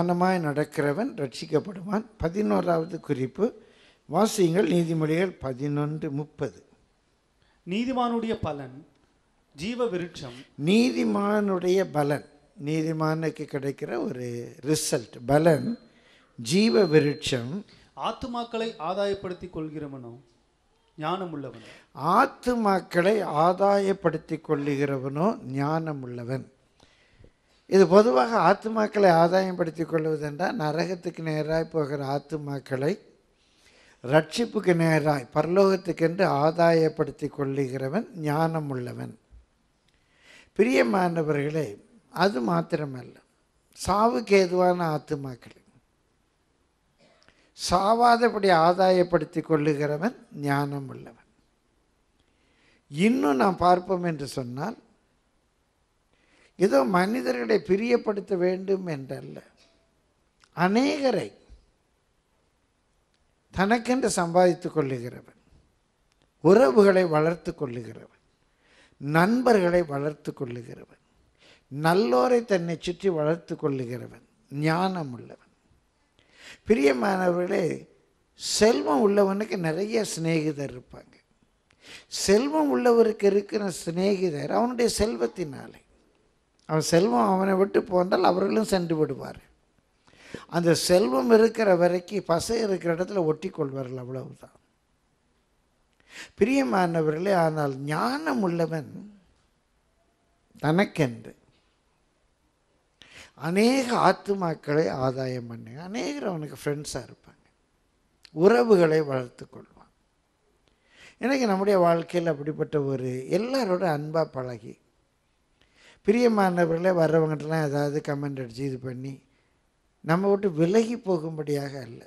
ஞானமாய் நடக்கிறவன் ரட்சிக்கப்படுவான் பதினோராவது குறிப்பு வாசியுங்கள் நீதிமொழிகள் பதினொன்று முப்பது நீதிமானுடைய பலன் ஜீவ விருட்சம் நீதிமானுடைய பலன் நீதிமானுக்கு கிடைக்கிற ஒரு ரிசல்ட் பலன் ஜீவ விருட்சம் ஆத்துமாக்களை ஆதாயப்படுத்திக் கொள்கிறவனோ ஞானம் உள்ளவன் ஆத்துமாக்களை ஆதாயப்படுத்திக் கொள்ளுகிறவனோ ஞானம் உள்ளவன் இது பொதுவாக ஆத்துமாக்களை ஆதாயப்படுத்திக் கொள்வதென்றால் நரகத்துக்கு நேராய் போகிற ஆத்துமாக்களை ரட்சிப்புக்கு நேராய் பரலோகத்துக்கென்று ஆதாயப்படுத்திக் கொள்ளுகிறவன் ஞானம் உள்ளவன் பிரியமானவர்களே அது மாத்திரமல்ல சாவுக்கு ஏதுவான ஆத்துமாக்கள் சாவாதபடி ஆதாயப்படுத்திக் கொள்ளுகிறவன் ஞானம் உள்ளவன் இன்னும் நாம் பார்ப்போம் என்று சொன்னால் ஏதோ மனிதர்களை பிரியப்படுத்த வேண்டும் என்றல்ல அநேகரை தனக்கென்று சம்பாதித்துக் கொள்ளுகிறவன் உறவுகளை வளர்த்து கொள்ளுகிறவன் நண்பர்களை வளர்த்து கொள்ளுகிறவன் நல்லோரை தன்னை சுற்றி வளர்த்து கொள்ளுகிறவன் ஞானம் உள்ளவன் பிரியமானவர்களே செல்வம் உள்ளவனுக்கு நிறைய சிநேகிதர் இருப்பாங்க செல்வம் உள்ளவருக்கு இருக்கிற சிநேகிதர் அவனுடைய செல்வத்தினாலே அவன் செல்வம் அவனை விட்டு போனால் அவர்களும் சென்று விடுவார் அந்த செல்வம் இருக்கிற வரைக்கும் பசை இருக்கிற இடத்துல ஒட்டி கொள்வார்கள் அவ்வளவுதான் பிரியமானவர்களே ஆனால் ஞானம் உள்ளவன் தனக்கென்று அநேக ஆத்துமாக்களை ஆதாயம் பண்ணி அநேகர் அவனுக்கு ஃப்ரெண்ட்ஸாக இருப்பாங்க உறவுகளை வளர்த்து கொள்வான் எனக்கு நம்முடைய வாழ்க்கையில் அப்படிப்பட்ட ஒரு எல்லாரோட அன்பாக பழகி பிரியமானவர்களே வர்றவங்கட்டெல்லாம் ஏதாவது கமெண்ட் அடித்து இது பண்ணி நம்ம விட்டு விலகி போகும்படியாக அல்ல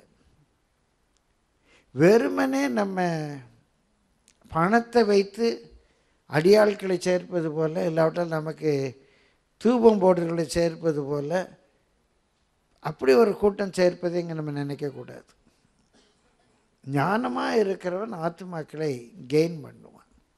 வெறுமனே நம்ம பணத்தை வைத்து அடியாட்களை சேர்ப்பது போல இல்லாவிட்டால் நமக்கு தூபம் போடுகளை சேர்ப்பது போல அப்படி ஒரு கூட்டம் சேர்ப்பதை இங்கே நம்ம நினைக்கக்கூடாது ஞானமாக இருக்கிறவன் ஆத்துமாக்களை கெயின் பண்ணுவான்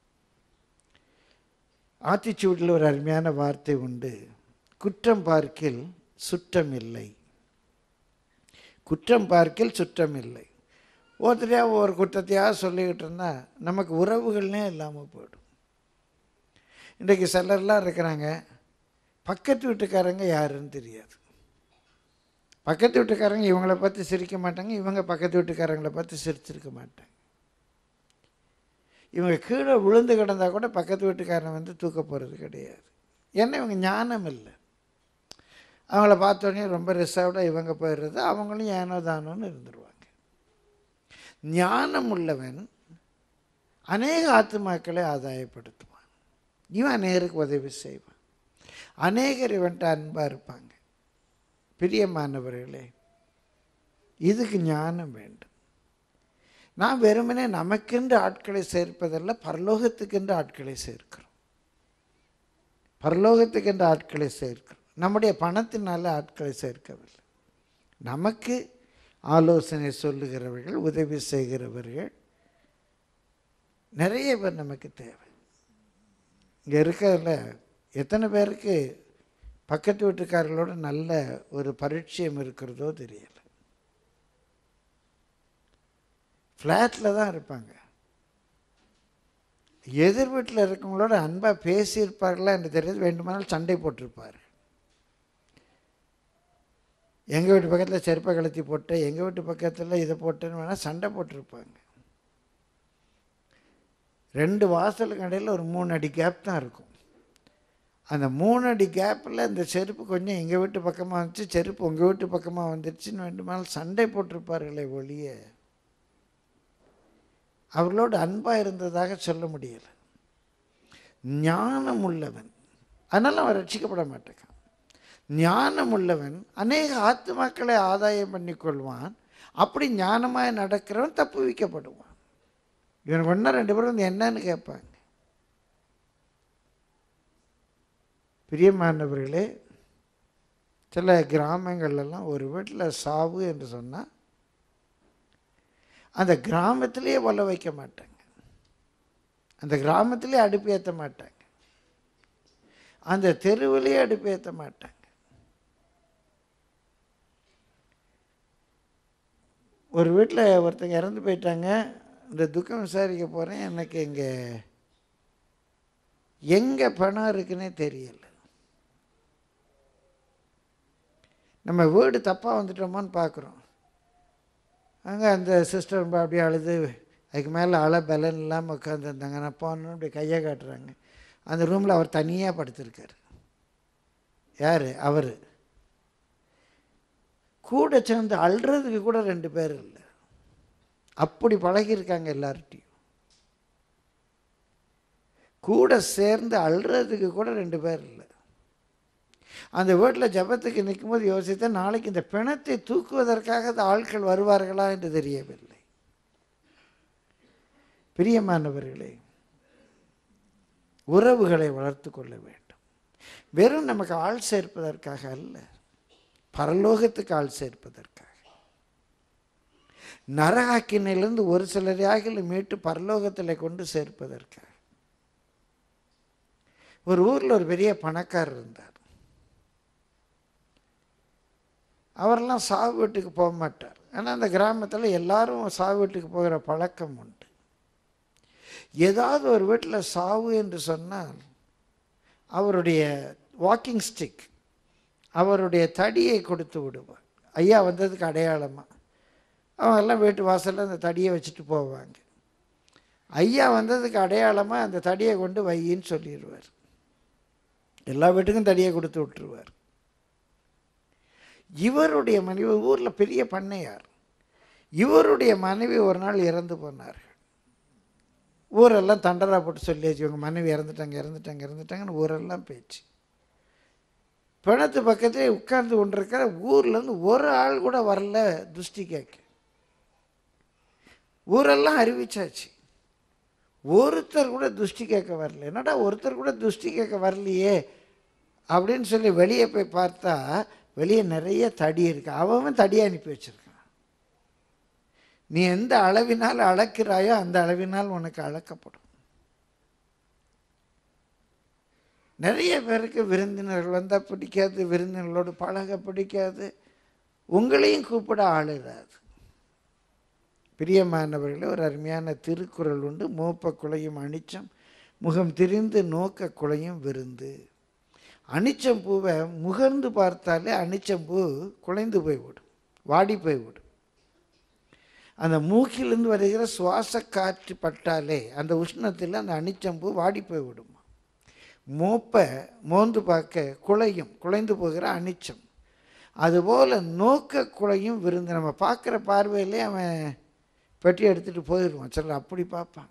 ஆத்திச்சூடில் ஒரு அருமையான வார்த்தை உண்டு குற்றம் பார்க்கில் சுற்றம் இல்லை குற்றம் பார்க்கில் சுற்றம் இல்லை ஒருத்தரையாக ஒரு குற்றத்தையாக சொல்லிக்கிட்டு இருந்தால் நமக்கு உறவுகள்னே இல்லாமல் போயிடும் இன்றைக்கு சிலர்லாம் இருக்கிறாங்க பக்கத்து வீட்டுக்காரங்க யாருன்னு தெரியாது பக்கத்து வீட்டுக்காரங்க இவங்கள பார்த்து சிரிக்க மாட்டாங்க இவங்க பக்கத்து வீட்டுக்காரங்களை பார்த்து சிரிச்சிருக்க மாட்டாங்க இவங்க கீழே விழுந்து கிடந்தா கூட பக்கத்து வீட்டுக்காரன் வந்து தூக்க போகிறது கிடையாது ஏன்னா இவங்க ஞானம் இல்லை அவங்கள பார்த்தோன்னே ரொம்ப ரிசர்வ்டாக இவங்க போயிடுறது அவங்களும் ஏனோ தானோன்னு இருந்துருவாங்க ஞானம் உள்ளவன் அநேக ஆத்துமாக்களை ஆதாயப்படுத்துவான் இவன் அநேகருக்கு உதவி செய்வான் அநேகர் இவன்ட்ட அன்பாக இருப்பாங்க பிரியமானவர்களே இதுக்கு ஞானம் வேண்டும் நான் வெறுமனே நமக்கென்று ஆட்களை சேர்ப்பதல்ல பரலோகத்துக்கென்று ஆட்களை சேர்க்கிறோம் பரலோகத்துக்கென்று ஆட்களை சேர்க்கிறோம் நம்முடைய பணத்தினால ஆட்களை சேர்க்கவில்லை நமக்கு ஆலோசனை சொல்லுகிறவர்கள் உதவி செய்கிறவர்கள் நிறைய பேர் நமக்கு தேவை இங்கே இருக்கிறதுல எத்தனை பேருக்கு பக்கத்து வீட்டுக்காரர்களோட நல்ல ஒரு பரிச்சயம் இருக்கிறதோ தெரியல ஃப்ளாட்டில் தான் இருப்பாங்க எதிர் வீட்டில் இருக்கவங்களோட அன்பாக பேசியிருப்பார்களா என்று தெரியாது வேண்டுமானால் சண்டை போட்டிருப்பார் எங்கள் வீட்டு பக்கத்தில் செருப்பை கழுத்தி போட்டு எங்கள் வீட்டு பக்கத்தில் இதை போட்டேன்னு வேணால் சண்டை போட்டிருப்பாங்க ரெண்டு வாசலுக்கு இடையில் ஒரு மூணு அடி கேப் தான் இருக்கும் அந்த மூணு அடி கேப்பில் இந்த செருப்பு கொஞ்சம் எங்கள் வீட்டு பக்கமாக வந்துச்சு செருப்பு உங்கள் வீட்டு பக்கமாக வந்துருச்சுன்னு வேண்டுமானால் சண்டை போட்டிருப்பார்களே ஒழிய அவர்களோடு அன்பாக இருந்ததாக சொல்ல முடியலை ஞானம் உள்ளவன் அதனால் அவன் ரட்சிக்கப்பட மாட்டேங்கான் ஞானம் உள்ளவன் அநேக ஆத்துமாக்களை ஆதாயம் பண்ணிக்கொள்வான் அப்படி ஞானமாய் நடக்கிறவன் தப்பு வைக்கப்படுவான் இவனுக்கு ஒன்றா ரெண்டு பேரும் வந்து என்னன்னு கேட்பாங்க பிரியமானவர்களே சில கிராமங்கள்லாம் ஒரு வீட்டில் சாவு என்று சொன்னால் அந்த கிராமத்திலேயே ஒல வைக்க மாட்டாங்க அந்த கிராமத்திலே அடுப்பு ஏற்ற மாட்டாங்க அந்த தெருவிலேயே அடுப்பு ஏற்ற மாட்டாங்க ஒரு வீட்டில் ஒருத்தங்க இறந்து போயிட்டாங்க இந்த துக்கம் விசாரிக்க போகிறேன் எனக்கு இங்கே எங்கே பணம் இருக்குன்னே தெரியல நம்ம வீடு தப்பாக வந்துட்டோமான்னு பார்க்குறோம் அங்கே அந்த சிஸ்டர் ரொம்ப அப்படியே அழுது அதுக்கு மேலே அழ பலன் இல்லாமல் உட்காந்துருந்தாங்க நான் போனோன்னு அப்படி கையை காட்டுறாங்க அந்த ரூமில் அவர் தனியாக படுத்திருக்காரு யார் அவர் கூட சேர்ந்து அழுறதுக்கு கூட ரெண்டு பேர் இல்லை அப்படி பழகியிருக்காங்க எல்லார்ட்டையும் கூட சேர்ந்து அழுறதுக்கு கூட ரெண்டு பேர் இல்லை அந்த வீட்டில் ஜபத்துக்கு நிற்கும்போது யோசித்தேன் நாளைக்கு இந்த பிணத்தை தூக்குவதற்காக அந்த ஆட்கள் வருவார்களா என்று தெரியவில்லை பிரியமானவர்களே உறவுகளை வளர்த்து கொள்ள வேண்டும் வெறும் நமக்கு ஆள் சேர்ப்பதற்காக அல்ல பரலோகத்துக்கு ஆள் சேர்ப்பதற்காக நரகாக்கினிலிருந்து ஒரு சிலரையாக மீட்டு பரலோகத்தில் கொண்டு சேர்ப்பதற்காக ஒரு ஊரில் ஒரு பெரிய பணக்காரர் இருந்தார் அவரெல்லாம் சாவு வீட்டுக்கு போக மாட்டார் ஆனால் அந்த கிராமத்தில் எல்லாரும் சாவு வீட்டுக்கு போகிற பழக்கம் உண்டு ஏதாவது ஒரு வீட்டில் சாவு என்று சொன்னால் அவருடைய வாக்கிங் ஸ்டிக் அவருடைய தடியை கொடுத்து விடுவார் ஐயா வந்ததுக்கு அடையாளமாக அவங்க எல்லாம் வீட்டு வாசலில் அந்த தடியை வச்சுட்டு போவாங்க ஐயா வந்ததுக்கு அடையாளமாக அந்த தடியை கொண்டு வையின்னு சொல்லிடுவார் எல்லா வீட்டுக்கும் தடியை கொடுத்து விட்டுருவார் இவருடைய மனைவி ஊரில் பெரிய பண்ணையார் இவருடைய மனைவி ஒரு நாள் இறந்து போனார்கள் ஊரெல்லாம் தண்டரா போட்டு சொல்லியாச்சு இவங்க மனைவி இறந்துட்டாங்க இறந்துட்டாங்க இறந்துட்டாங்கன்னு ஊரெல்லாம் பேச்சு பிணத்து பக்கத்திலே உட்கார்ந்து கொண்டிருக்கிற ஊர்லேருந்து ஒரு ஆள் கூட வரல துஷ்டி கேட்க ஊரெல்லாம் அறிவிச்சாச்சு ஒருத்தர் கூட துஷ்டி கேட்க வரல என்னடா ஒருத்தர் கூட துஷ்டி கேட்க வரலையே அப்படின்னு சொல்லி வெளியே போய் பார்த்தா வெளியே நிறைய தடி இருக்கு அவன் தடியை அனுப்பி வச்சிருக்கான் நீ எந்த அளவினால் அளக்கிறாயோ அந்த அளவினால் உனக்கு அளக்கப்படும் நிறைய பேருக்கு விருந்தினர்கள் வந்தால் பிடிக்காது விருந்தினர்களோடு பழக பிடிக்காது உங்களையும் கூப்பிட ஆள் இராது பிரியமானவர்களே ஒரு அருமையான திருக்குறள் உண்டு மூப்ப குலையும் அனிச்சம் முகம் திரிந்து நோக்க குலையும் விருந்து அனிச்சம் பூவை முகர்ந்து பார்த்தாலே அனிச்சம் பூ குலைந்து போய்விடும் வாடி போய்விடும் அந்த மூக்கிலிருந்து வருகிற சுவாச காற்று பட்டாலே அந்த உஷ்ணத்தில் அந்த அனிச்சம்பூ வாடி போய்விடும் மோப்ப மோந்து பார்க்க குலையும் குலைந்து போகிற அனிச்சம் அதுபோல் நோக்க குலையும் விருந்து நம்ம பார்க்குற பார்வையிலே அவன் பெட்டி எடுத்துகிட்டு போயிடுவான் சிலர் அப்படி பார்ப்பாங்க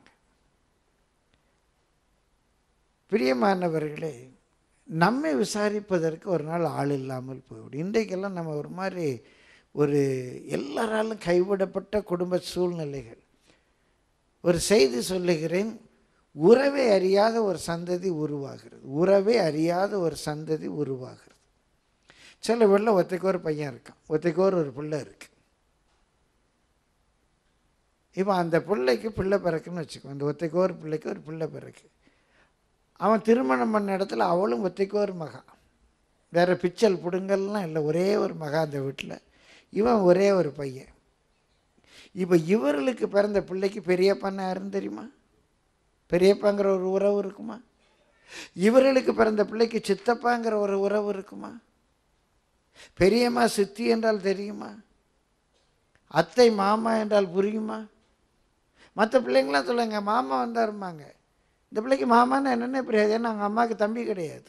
பிரியமானவர்களே நம்மை விசாரிப்பதற்கு ஒரு நாள் ஆள் இல்லாமல் போய்விடும் இன்றைக்கெல்லாம் நம்ம ஒரு மாதிரி ஒரு எல்லாராலும் கைவிடப்பட்ட குடும்ப சூழ்நிலைகள் ஒரு செய்தி சொல்லுகிறேன் உறவை அறியாத ஒரு சந்ததி உருவாகிறது உறவை அறியாத ஒரு சந்ததி உருவாகிறது சில வீட்டில் ஒத்தைக்கு ஒரு பையன் இருக்கான் ஒத்தைக்கு ஒரு ஒரு பிள்ளை இருக்கு இப்போ அந்த பிள்ளைக்கு பிள்ளை பிறக்குன்னு வச்சுக்கோ அந்த ஒத்தைக்கு ஒரு பிள்ளைக்கு ஒரு பிள்ளை பிறக்கு அவன் திருமணம் பண்ண இடத்துல அவளும் ஒத்தைக்கு ஒரு மகா வேறு பிச்சல் புடுங்கல்லாம் இல்லை ஒரே ஒரு மகா அந்த வீட்டில் இவன் ஒரே ஒரு பையன் இப்போ இவர்களுக்கு பிறந்த பிள்ளைக்கு பெரியப்பான்னு யாருன்னு தெரியுமா பெரியப்பாங்கிற ஒரு உறவு இருக்குமா இவர்களுக்கு பிறந்த பிள்ளைக்கு சித்தப்பாங்கிற ஒரு உறவு இருக்குமா பெரியம்மா சித்தி என்றால் தெரியுமா அத்தை மாமா என்றால் புரியுமா மற்ற பிள்ளைங்களாம் சொல்லுங்க மாமா வந்தாருமாங்க இந்த பிள்ளைக்கு மாமான்னு என்னென்ன புரியாது ஏன்னா அவங்க அம்மாவுக்கு தம்பி கிடையாது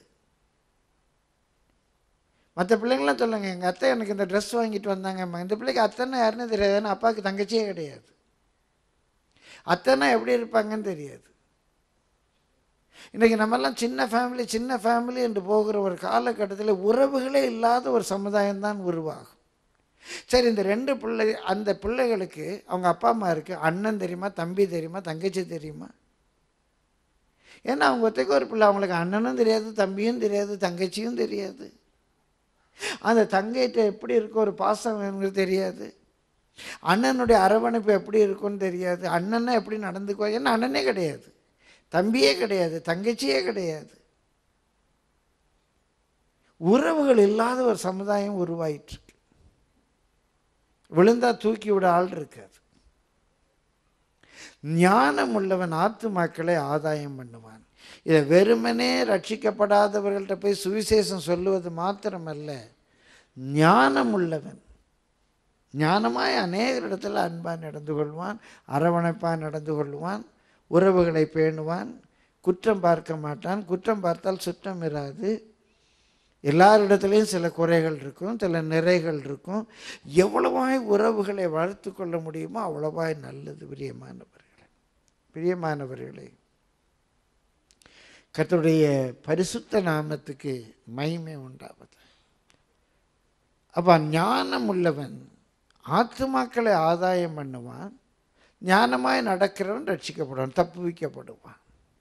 மற்ற பிள்ளைங்களாம் சொல்லுங்க எங்கள் அத்தை எனக்கு இந்த ட்ரெஸ் வாங்கிட்டு வந்தாங்கம்மா இந்த பிள்ளைக்கு அத்தைன்னா யாருன்னு தெரியாது ஏன்னா அப்பாவுக்கு தங்கச்சியே கிடையாது அத்தைன்னா எப்படி இருப்பாங்கன்னு தெரியாது இன்றைக்கி நம்மெல்லாம் சின்ன ஃபேமிலி சின்ன ஃபேமிலி என்று போகிற ஒரு காலகட்டத்தில் உறவுகளே இல்லாத ஒரு சமுதாயம் தான் உருவாகும் சரி இந்த ரெண்டு பிள்ளை அந்த பிள்ளைகளுக்கு அவங்க அப்பா அம்மா இருக்குது அண்ணன் தெரியுமா தம்பி தெரியுமா தங்கச்சி தெரியுமா ஏன்னா அவங்க ஒத்தைக்கு ஒரு பிள்ளை அவங்களுக்கு அண்ணனும் தெரியாது தம்பியும் தெரியாது தங்கச்சியும் தெரியாது அந்த தங்கைகிட்ட எப்படி இருக்கும் ஒரு பாசம் வேணுங்கிறது தெரியாது அண்ணனுடைய அரவணைப்பு எப்படி இருக்கும்னு தெரியாது அண்ணன்னா எப்படி நடந்துக்குவா ஏன்னா அண்ணனே கிடையாது தம்பியே கிடையாது தங்கச்சியே கிடையாது உறவுகள் இல்லாத ஒரு சமுதாயம் உருவாயிற்று விழுந்தா தூக்கி விட ஆள் இருக்காது ஞானம் உள்ளவன் ஆத்துமாக்களை ஆதாயம் பண்ணுவான் இதை வெறுமனே ரட்சிக்கப்படாதவர்கள்ட்ட போய் சுவிசேஷம் சொல்லுவது மாத்திரமல்ல ஞானம் உள்ளவன் ஞானமாய் அநேகரிடத்தில் அன்பாக நடந்து கொள்வான் அரவணைப்பாக நடந்து கொள்வான் உறவுகளை பேணுவான் குற்றம் பார்க்க மாட்டான் குற்றம் பார்த்தால் சுற்றம் இராது எல்லாரிடத்துலையும் சில குறைகள் இருக்கும் சில நிறைகள் இருக்கும் எவ்வளவாய் உறவுகளை வளர்த்து கொள்ள முடியுமோ அவ்வளவாய் நல்லது பிரியமானவர்களே பிரியமானவர்களே கர்த்தருடைய பரிசுத்த நாமத்துக்கு மகிமை உண்டாவது அப்போ ஞானம் உள்ளவன் ஆத்துமாக்களை ஆதாயம் பண்ணுவான் ஞானமாய் நடக்கிறவன் ரட்சிக்கப்படுவான் தப்புவிக்கப்படுவான்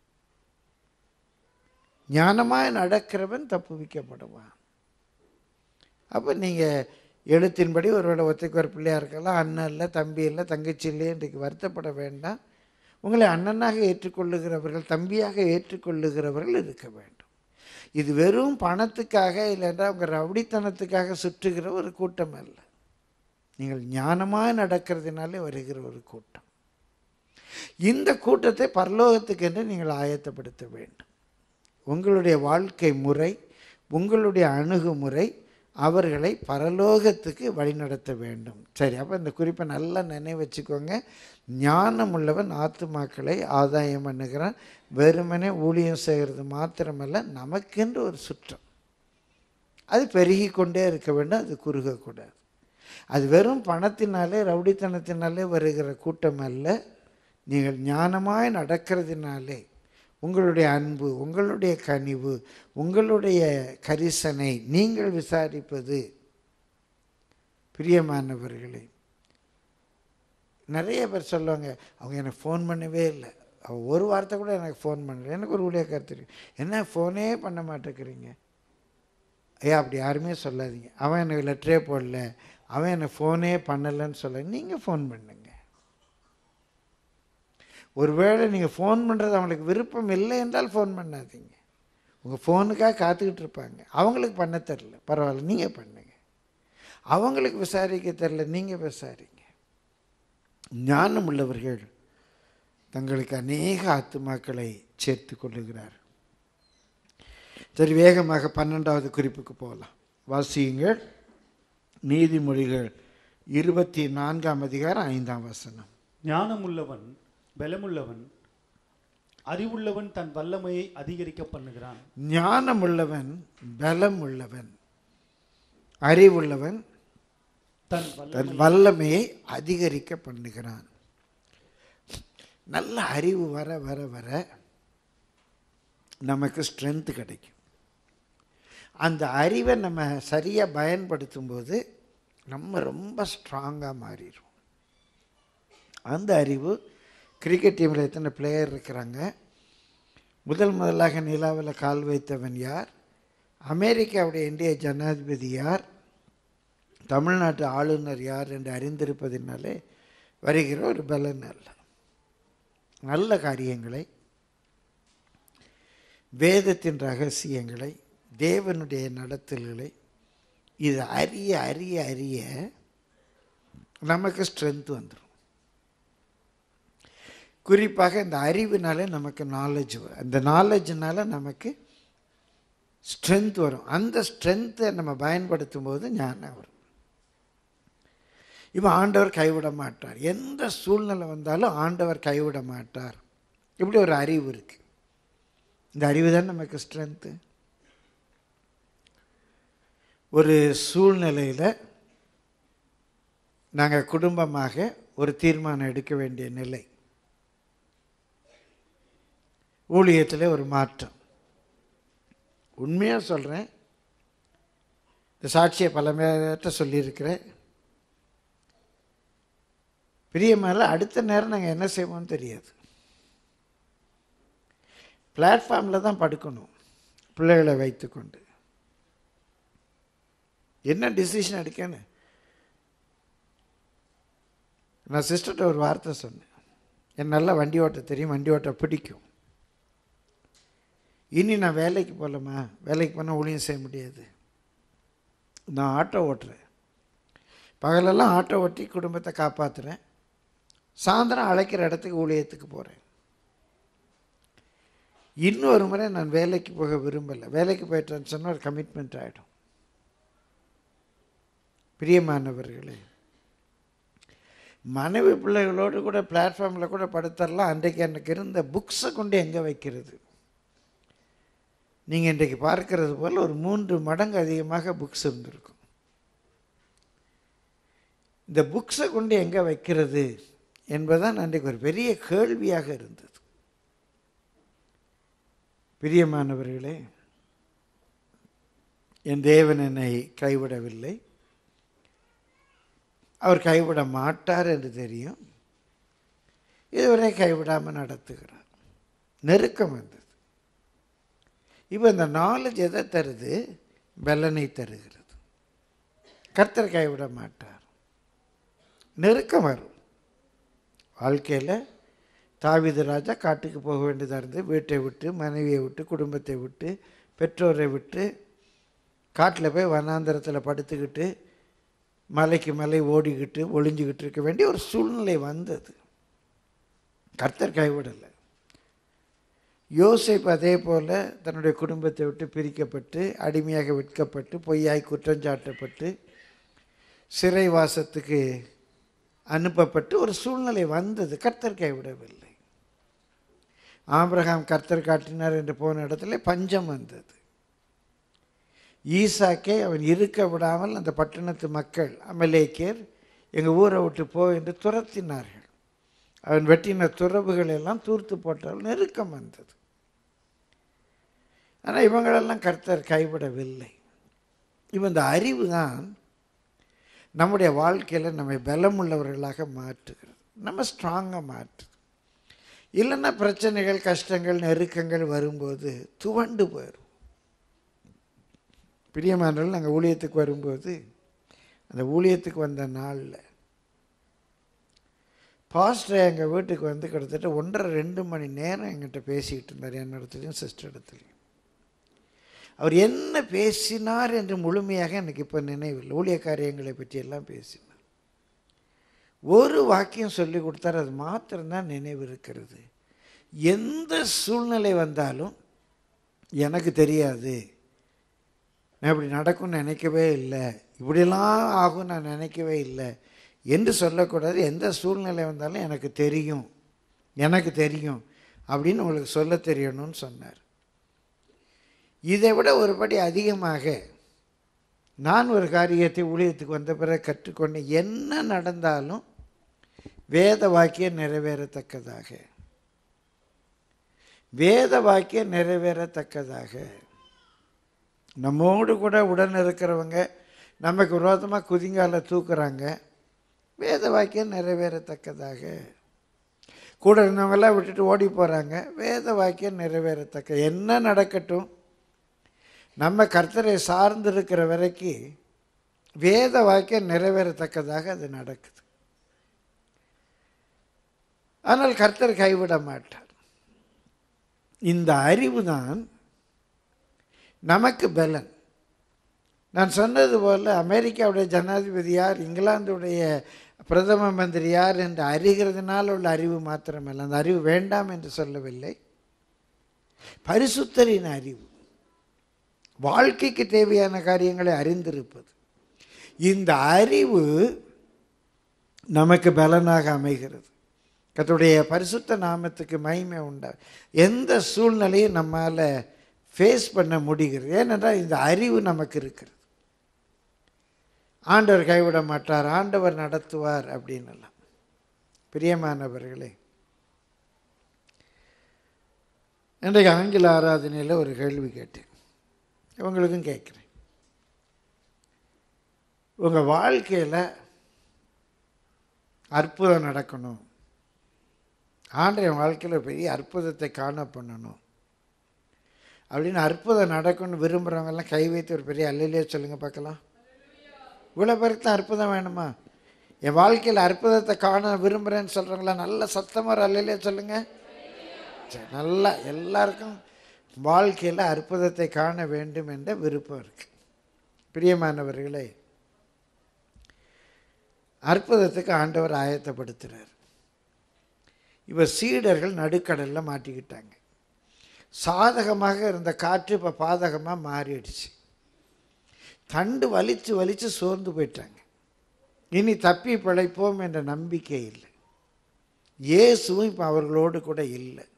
ஞானமாய் நடக்கிறவன் தப்புவிக்கப்படுவான் அப்போ நீங்கள் எழுத்தின்படி ஒருவேளை ஒத்தைக்கு ஒரு பிள்ளையாக இருக்கலாம் அண்ணன் இல்லை தம்பி இல்லை தங்கச்சி இல்லை இன்றைக்கு வருத்தப்பட வேண்டாம் உங்களை அண்ணனாக ஏற்றுக்கொள்ளுகிறவர்கள் தம்பியாக ஏற்றுக்கொள்ளுகிறவர்கள் இருக்க வேண்டும் இது வெறும் பணத்துக்காக இல்லைன்னா உங்கள் ரவுடித்தனத்துக்காக சுற்றுகிற ஒரு கூட்டம் அல்ல நீங்கள் ஞானமாக நடக்கிறதுனாலே வருகிற ஒரு கூட்டம் இந்த கூட்டத்தை பரலோகத்துக்கென்று நீங்கள் ஆயத்தப்படுத்த வேண்டும் உங்களுடைய வாழ்க்கை முறை உங்களுடைய அணுகுமுறை அவர்களை பரலோகத்துக்கு வழிநடத்த வேண்டும் சரி அப்போ இந்த குறிப்பை நல்லா நினைவு வச்சுக்கோங்க ஞானம் உள்ளவன் ஆத்துமாக்களை ஆதாயம் பண்ணுகிறான் வெறுமனே ஊழியம் செய்கிறது மாத்திரமல்ல நமக்கென்று ஒரு சுற்றம் அது பெருகி கொண்டே இருக்க வேண்டும் அது குறுகக்கூடாது அது வெறும் பணத்தினாலே ரவுடித்தனத்தினாலே வருகிற கூட்டம் அல்ல நீங்கள் ஞானமாய் நடக்கிறதுனாலே உங்களுடைய அன்பு உங்களுடைய கனிவு உங்களுடைய கரிசனை நீங்கள் விசாரிப்பது பிரியமானவர்களே நிறைய பேர் சொல்லுவாங்க அவங்க எனக்கு ஃபோன் பண்ணவே இல்லை அவ ஒரு வார்த்தை கூட எனக்கு ஃபோன் பண்ணல எனக்கு ஒரு ஊழியக்கார் தெரியும் என்ன ஃபோனே பண்ண மாட்டேங்கிறீங்க ஐயா அப்படி யாருமே சொல்லாதீங்க அவன் எனக்கு லெட்டரே போடல அவன் எனக்கு ஃபோனே பண்ணலைன்னு சொல்ல நீங்கள் ஃபோன் பண்ணுங்க ஒருவேளை நீங்கள் ஃபோன் பண்ணுறது அவங்களுக்கு விருப்பம் இல்லை என்றால் ஃபோன் பண்ணாதீங்க உங்கள் ஃபோனுக்காக காத்துக்கிட்டு இருப்பாங்க அவங்களுக்கு பண்ண தெரில பரவாயில்ல நீங்கள் பண்ணுங்க அவங்களுக்கு விசாரிக்க தெரில நீங்கள் விசாரிங்க ஞானம் உள்ளவர்கள் தங்களுக்கு அநேக ஆத்துமாக்களை சேர்த்து கொள்ளுகிறார் சரி வேகமாக பன்னெண்டாவது குறிப்புக்கு போகலாம் வாசியுங்கள் நீதிமொழிகள் இருபத்தி நான்காம் அதிகாரம் ஐந்தாம் வசனம் ஞானமுள்ளவன் பலமுள்ளவன் அறிவுள்ளவன் தன் வல்லமையை அதிகரிக்க பண்ணுகிறான் ஞானம் உள்ளவன் பலம் உள்ளவன் அறிவுள்ளவன் தன் வல்ல தன் வல்லமையை அதிகரிக்க பண்ணுகிறான் நல்ல அறிவு வர வர வர நமக்கு ஸ்ட்ரென்த் கிடைக்கும் அந்த அறிவை நம்ம சரியாக பயன்படுத்தும் போது நம்ம ரொம்ப ஸ்ட்ராங்காக மாறிடும் அந்த அறிவு கிரிக்கெட் டீமில் எத்தனை பிளேயர் இருக்கிறாங்க முதல் முதலாக நிலாவில் கால் வைத்தவன் யார் அமெரிக்காவுடைய இந்திய ஜனாதிபதி யார் தமிழ்நாட்டு ஆளுநர் யார் என்று அறிந்திருப்பதினாலே வருகிற ஒரு பலன் அல்ல நல்ல காரியங்களை வேதத்தின் ரகசியங்களை தேவனுடைய நடத்தல்களை இது அறிய அறிய அறிய நமக்கு ஸ்ட்ரென்த் வந்துடும் குறிப்பாக இந்த அறிவுனால நமக்கு நாலேஜ் வரும் அந்த நாலேஜ்னால நமக்கு ஸ்ட்ரென்த் வரும் அந்த ஸ்ட்ரென்த்தை நம்ம பயன்படுத்தும் போது ஞானம் வரும் இப்போ ஆண்டவர் கைவிட மாட்டார் எந்த சூழ்நிலை வந்தாலும் ஆண்டவர் கைவிட மாட்டார் இப்படி ஒரு அறிவு இருக்குது இந்த அறிவு தான் நமக்கு ஸ்ட்ரென்த்து ஒரு சூழ்நிலையில் நாங்கள் குடும்பமாக ஒரு தீர்மானம் எடுக்க வேண்டிய நிலை ஊழியத்தில் ஒரு மாற்றம் உண்மையாக சொல்கிறேன் இந்த சாட்சியை பல பேர்கிட்ட சொல்லியிருக்கிறேன் பெரிய மேலே அடுத்த நேரம் நாங்கள் என்ன செய்வோம்னு தெரியாது பிளாட்ஃபார்மில் தான் படுக்கணும் பிள்ளைகளை வைத்துக்கொண்டு என்ன டிசிஷன் எடுக்கன்னு நான் சிஸ்டர்கிட்ட ஒரு வார்த்தை சொன்னேன் என் நல்லா வண்டி ஓட்ட தெரியும் வண்டி ஓட்ட பிடிக்கும் இனி நான் வேலைக்கு போகலாமா வேலைக்கு போனால் ஊழியம் செய்ய முடியாது நான் ஆட்டோ ஓட்டுறேன் பகலெல்லாம் ஆட்டோ ஓட்டி குடும்பத்தை காப்பாற்றுறேன் சாயந்தரம் அழைக்கிற இடத்துக்கு ஊழியத்துக்கு போகிறேன் இன்னொரு முறை நான் வேலைக்கு போக விரும்பலை வேலைக்கு போயிட்டேன்னு சொன்னால் ஒரு கமிட்மெண்ட் ஆகிடும் பிரியமானவர்களே மனைவி பிள்ளைகளோடு கூட பிளாட்ஃபார்மில் கூட படுத்தரலாம் அன்றைக்கு எனக்கு இருந்த புக்ஸை கொண்டு எங்கே வைக்கிறது நீங்கள் இன்றைக்கு பார்க்கிறது போல் ஒரு மூன்று மடங்கு அதிகமாக புக்ஸ் இருந்திருக்கும் இந்த புக்ஸை கொண்டு எங்கே வைக்கிறது என்பதுதான் அன்றைக்கு ஒரு பெரிய கேள்வியாக இருந்தது பிரியமானவர்களே என் தேவன் என்னை கைவிடவில்லை அவர் கைவிட மாட்டார் என்று தெரியும் இதுவரை கைவிடாமல் நடத்துகிறார் நெருக்கம் வந்தது இப்போ இந்த நாலேஜ் எதை தருது பலனை தருகிறது கர்த்தர் கைவிட மாட்டார் நெருக்கம் வரும் வாழ்க்கையில் தாவீது ராஜா காட்டுக்கு போக வேண்டியதாக இருந்து வீட்டை விட்டு மனைவியை விட்டு குடும்பத்தை விட்டு பெற்றோரை விட்டு காட்டில் போய் வனாந்தரத்தில் படுத்துக்கிட்டு மலைக்கு மலை ஓடிக்கிட்டு ஒளிஞ்சிக்கிட்டு இருக்க வேண்டிய ஒரு சூழ்நிலை வந்தது கர்த்தர் கைவிடலை யோசேப் அதே போல் தன்னுடைய குடும்பத்தை விட்டு பிரிக்கப்பட்டு அடிமையாக விற்கப்பட்டு பொய்யாய் குற்றஞ்சாட்டப்பட்டு சிறைவாசத்துக்கு அனுப்பப்பட்டு ஒரு சூழ்நிலை வந்தது கர்த்தர் கைவிடவில்லை ஆபிரகாம் கர்த்தர் காட்டினார் என்று போன இடத்துல பஞ்சம் வந்தது ஈசாக்கே அவன் இருக்க விடாமல் அந்த பட்டணத்து மக்கள் அமலேக்கியர் எங்கள் ஊரை விட்டு போ என்று துரத்தினார்கள் அவன் வெட்டின துறவுகள் எல்லாம் தூர்த்து போட்டால் நெருக்கம் வந்தது ஆனால் இவங்களெல்லாம் கர்த்தர் கைவிடவில்லை இவன் இந்த அறிவு தான் நம்முடைய வாழ்க்கையில் நம்மை பலமுள்ளவர்களாக மாற்றுகிறது நம்ம ஸ்ட்ராங்காக மாற்றுது இல்லைன்னா பிரச்சனைகள் கஷ்டங்கள் நெருக்கங்கள் வரும்போது துவண்டு போயிடும் பிரியமானவர்கள் நாங்கள் ஊழியத்துக்கு வரும்போது அந்த ஊழியத்துக்கு வந்த நாளில் பாஸ்டர் எங்கள் வீட்டுக்கு வந்து கிட்டத்தட்ட ஒன்றரை ரெண்டு மணி நேரம் எங்கிட்ட பேசிக்கிட்டு இருந்தார் என்னிடத்துலையும் சிஸ்டர் இடத்துலையும் அவர் என்ன பேசினார் என்று முழுமையாக எனக்கு இப்போ நினைவில்லை ஊழிய காரியங்களை பற்றி எல்லாம் பேசினார் ஒரு வாக்கியம் சொல்லி கொடுத்தார் அது மாத்திரம்தான் நினைவு இருக்கிறது எந்த சூழ்நிலை வந்தாலும் எனக்கு தெரியாது நான் இப்படி நடக்கும்னு நினைக்கவே இல்லை இப்படிலாம் ஆகும் நான் நினைக்கவே இல்லை என்று சொல்லக்கூடாது எந்த சூழ்நிலை வந்தாலும் எனக்கு தெரியும் எனக்கு தெரியும் அப்படின்னு உங்களுக்கு சொல்ல தெரியணும்னு சொன்னார் இதை விட ஒருபடி அதிகமாக நான் ஒரு காரியத்தை ஊழியத்துக்கு வந்த பிறகு கற்றுக்கொண்டு என்ன நடந்தாலும் வேத வாக்கியம் நிறைவேறத்தக்கதாக வேத வாக்கியம் நிறைவேறத்தக்கதாக நம்மோடு கூட உடன் இருக்கிறவங்க நமக்கு விரோதமாக குதிங்கால தூக்குறாங்க வேத வாக்கியம் நிறைவேறத்தக்கதாக கூட இருந்தவங்கெல்லாம் விட்டுட்டு ஓடி போகிறாங்க வேத வாக்கியம் நிறைவேறத்தக்க என்ன நடக்கட்டும் நம்ம கர்த்தரை சார்ந்து இருக்கிற வரைக்கும் வேத வாக்கியம் நிறைவேறத்தக்கதாக அது நடக்குது ஆனால் கர்த்தர் கைவிட மாட்டார் இந்த அறிவு தான் நமக்கு பலன் நான் சொன்னது போல் அமெரிக்காவுடைய ஜனாதிபதி யார் இங்கிலாந்துடைய பிரதம மந்திரி யார் என்று அறிகிறதுனால உள்ள அறிவு மாத்திரமல்ல அந்த அறிவு வேண்டாம் என்று சொல்லவில்லை பரிசுத்தரின் அறிவு வாழ்க்கைக்கு தேவையான காரியங்களை அறிந்திருப்பது இந்த அறிவு நமக்கு பலனாக அமைகிறது கத்துடைய பரிசுத்த நாமத்துக்கு மகிமை உண்டா எந்த சூழ்நிலையும் நம்மால் ஃபேஸ் பண்ண முடிகிறது ஏனென்றால் இந்த அறிவு நமக்கு இருக்கிறது ஆண்டவர் கைவிட மாட்டார் ஆண்டவர் நடத்துவார் அப்படின்னுலாம் பிரியமானவர்களே இன்றைக்கு ஆங்கில ஆராதனையில் ஒரு கேள்வி கேட்டேன் இவங்களுக்கும் கேட்குறேன் உங்கள் வாழ்க்கையில் அற்புதம் நடக்கணும் ஆண்டைய வாழ்க்கையில் பெரிய அற்புதத்தை காண பண்ணணும் அப்படின்னு அற்புதம் நடக்கும்னு விரும்புகிறவங்கெல்லாம் கை வைத்து ஒரு பெரிய அல்லையிலே சொல்லுங்கள் பார்க்கலாம் இவ்வளோ பேருக்கு தான் அற்புதம் வேணுமா என் வாழ்க்கையில் அற்புதத்தை காண விரும்புகிறேன்னு சொல்கிறவங்களா நல்ல சத்தமாக ஒரு அல்லையிலே சொல்லுங்கள் சரி நல்லா எல்லாருக்கும் வாழ்க்கையில் அற்புதத்தை காண வேண்டும் என்ற விருப்பம் இருக்குது பிரியமானவர்களே அற்புதத்துக்கு ஆண்டவர் ஆயத்தப்படுத்துகிறார் இப்போ சீடர்கள் நடுக்கடலில் மாட்டிக்கிட்டாங்க சாதகமாக இருந்த காற்று இப்போ பாதகமாக மாறிடுச்சு தண்டு வலிச்சு வலிச்சு சோர்ந்து போயிட்டாங்க இனி தப்பி பிழைப்போம் என்ற நம்பிக்கை இல்லை இயேசுவும் இப்போ அவர்களோடு கூட இல்லை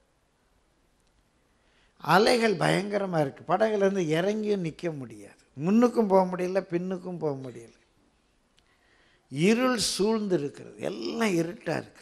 அலைகள் பயங்கரமாக இருக்குது படகுலேருந்து இறங்கியும் நிற்க முடியாது முன்னுக்கும் போக முடியல பின்னுக்கும் போக முடியல இருள் சூழ்ந்து இருக்கிறது எல்லாம் இருட்டாக இருக்குது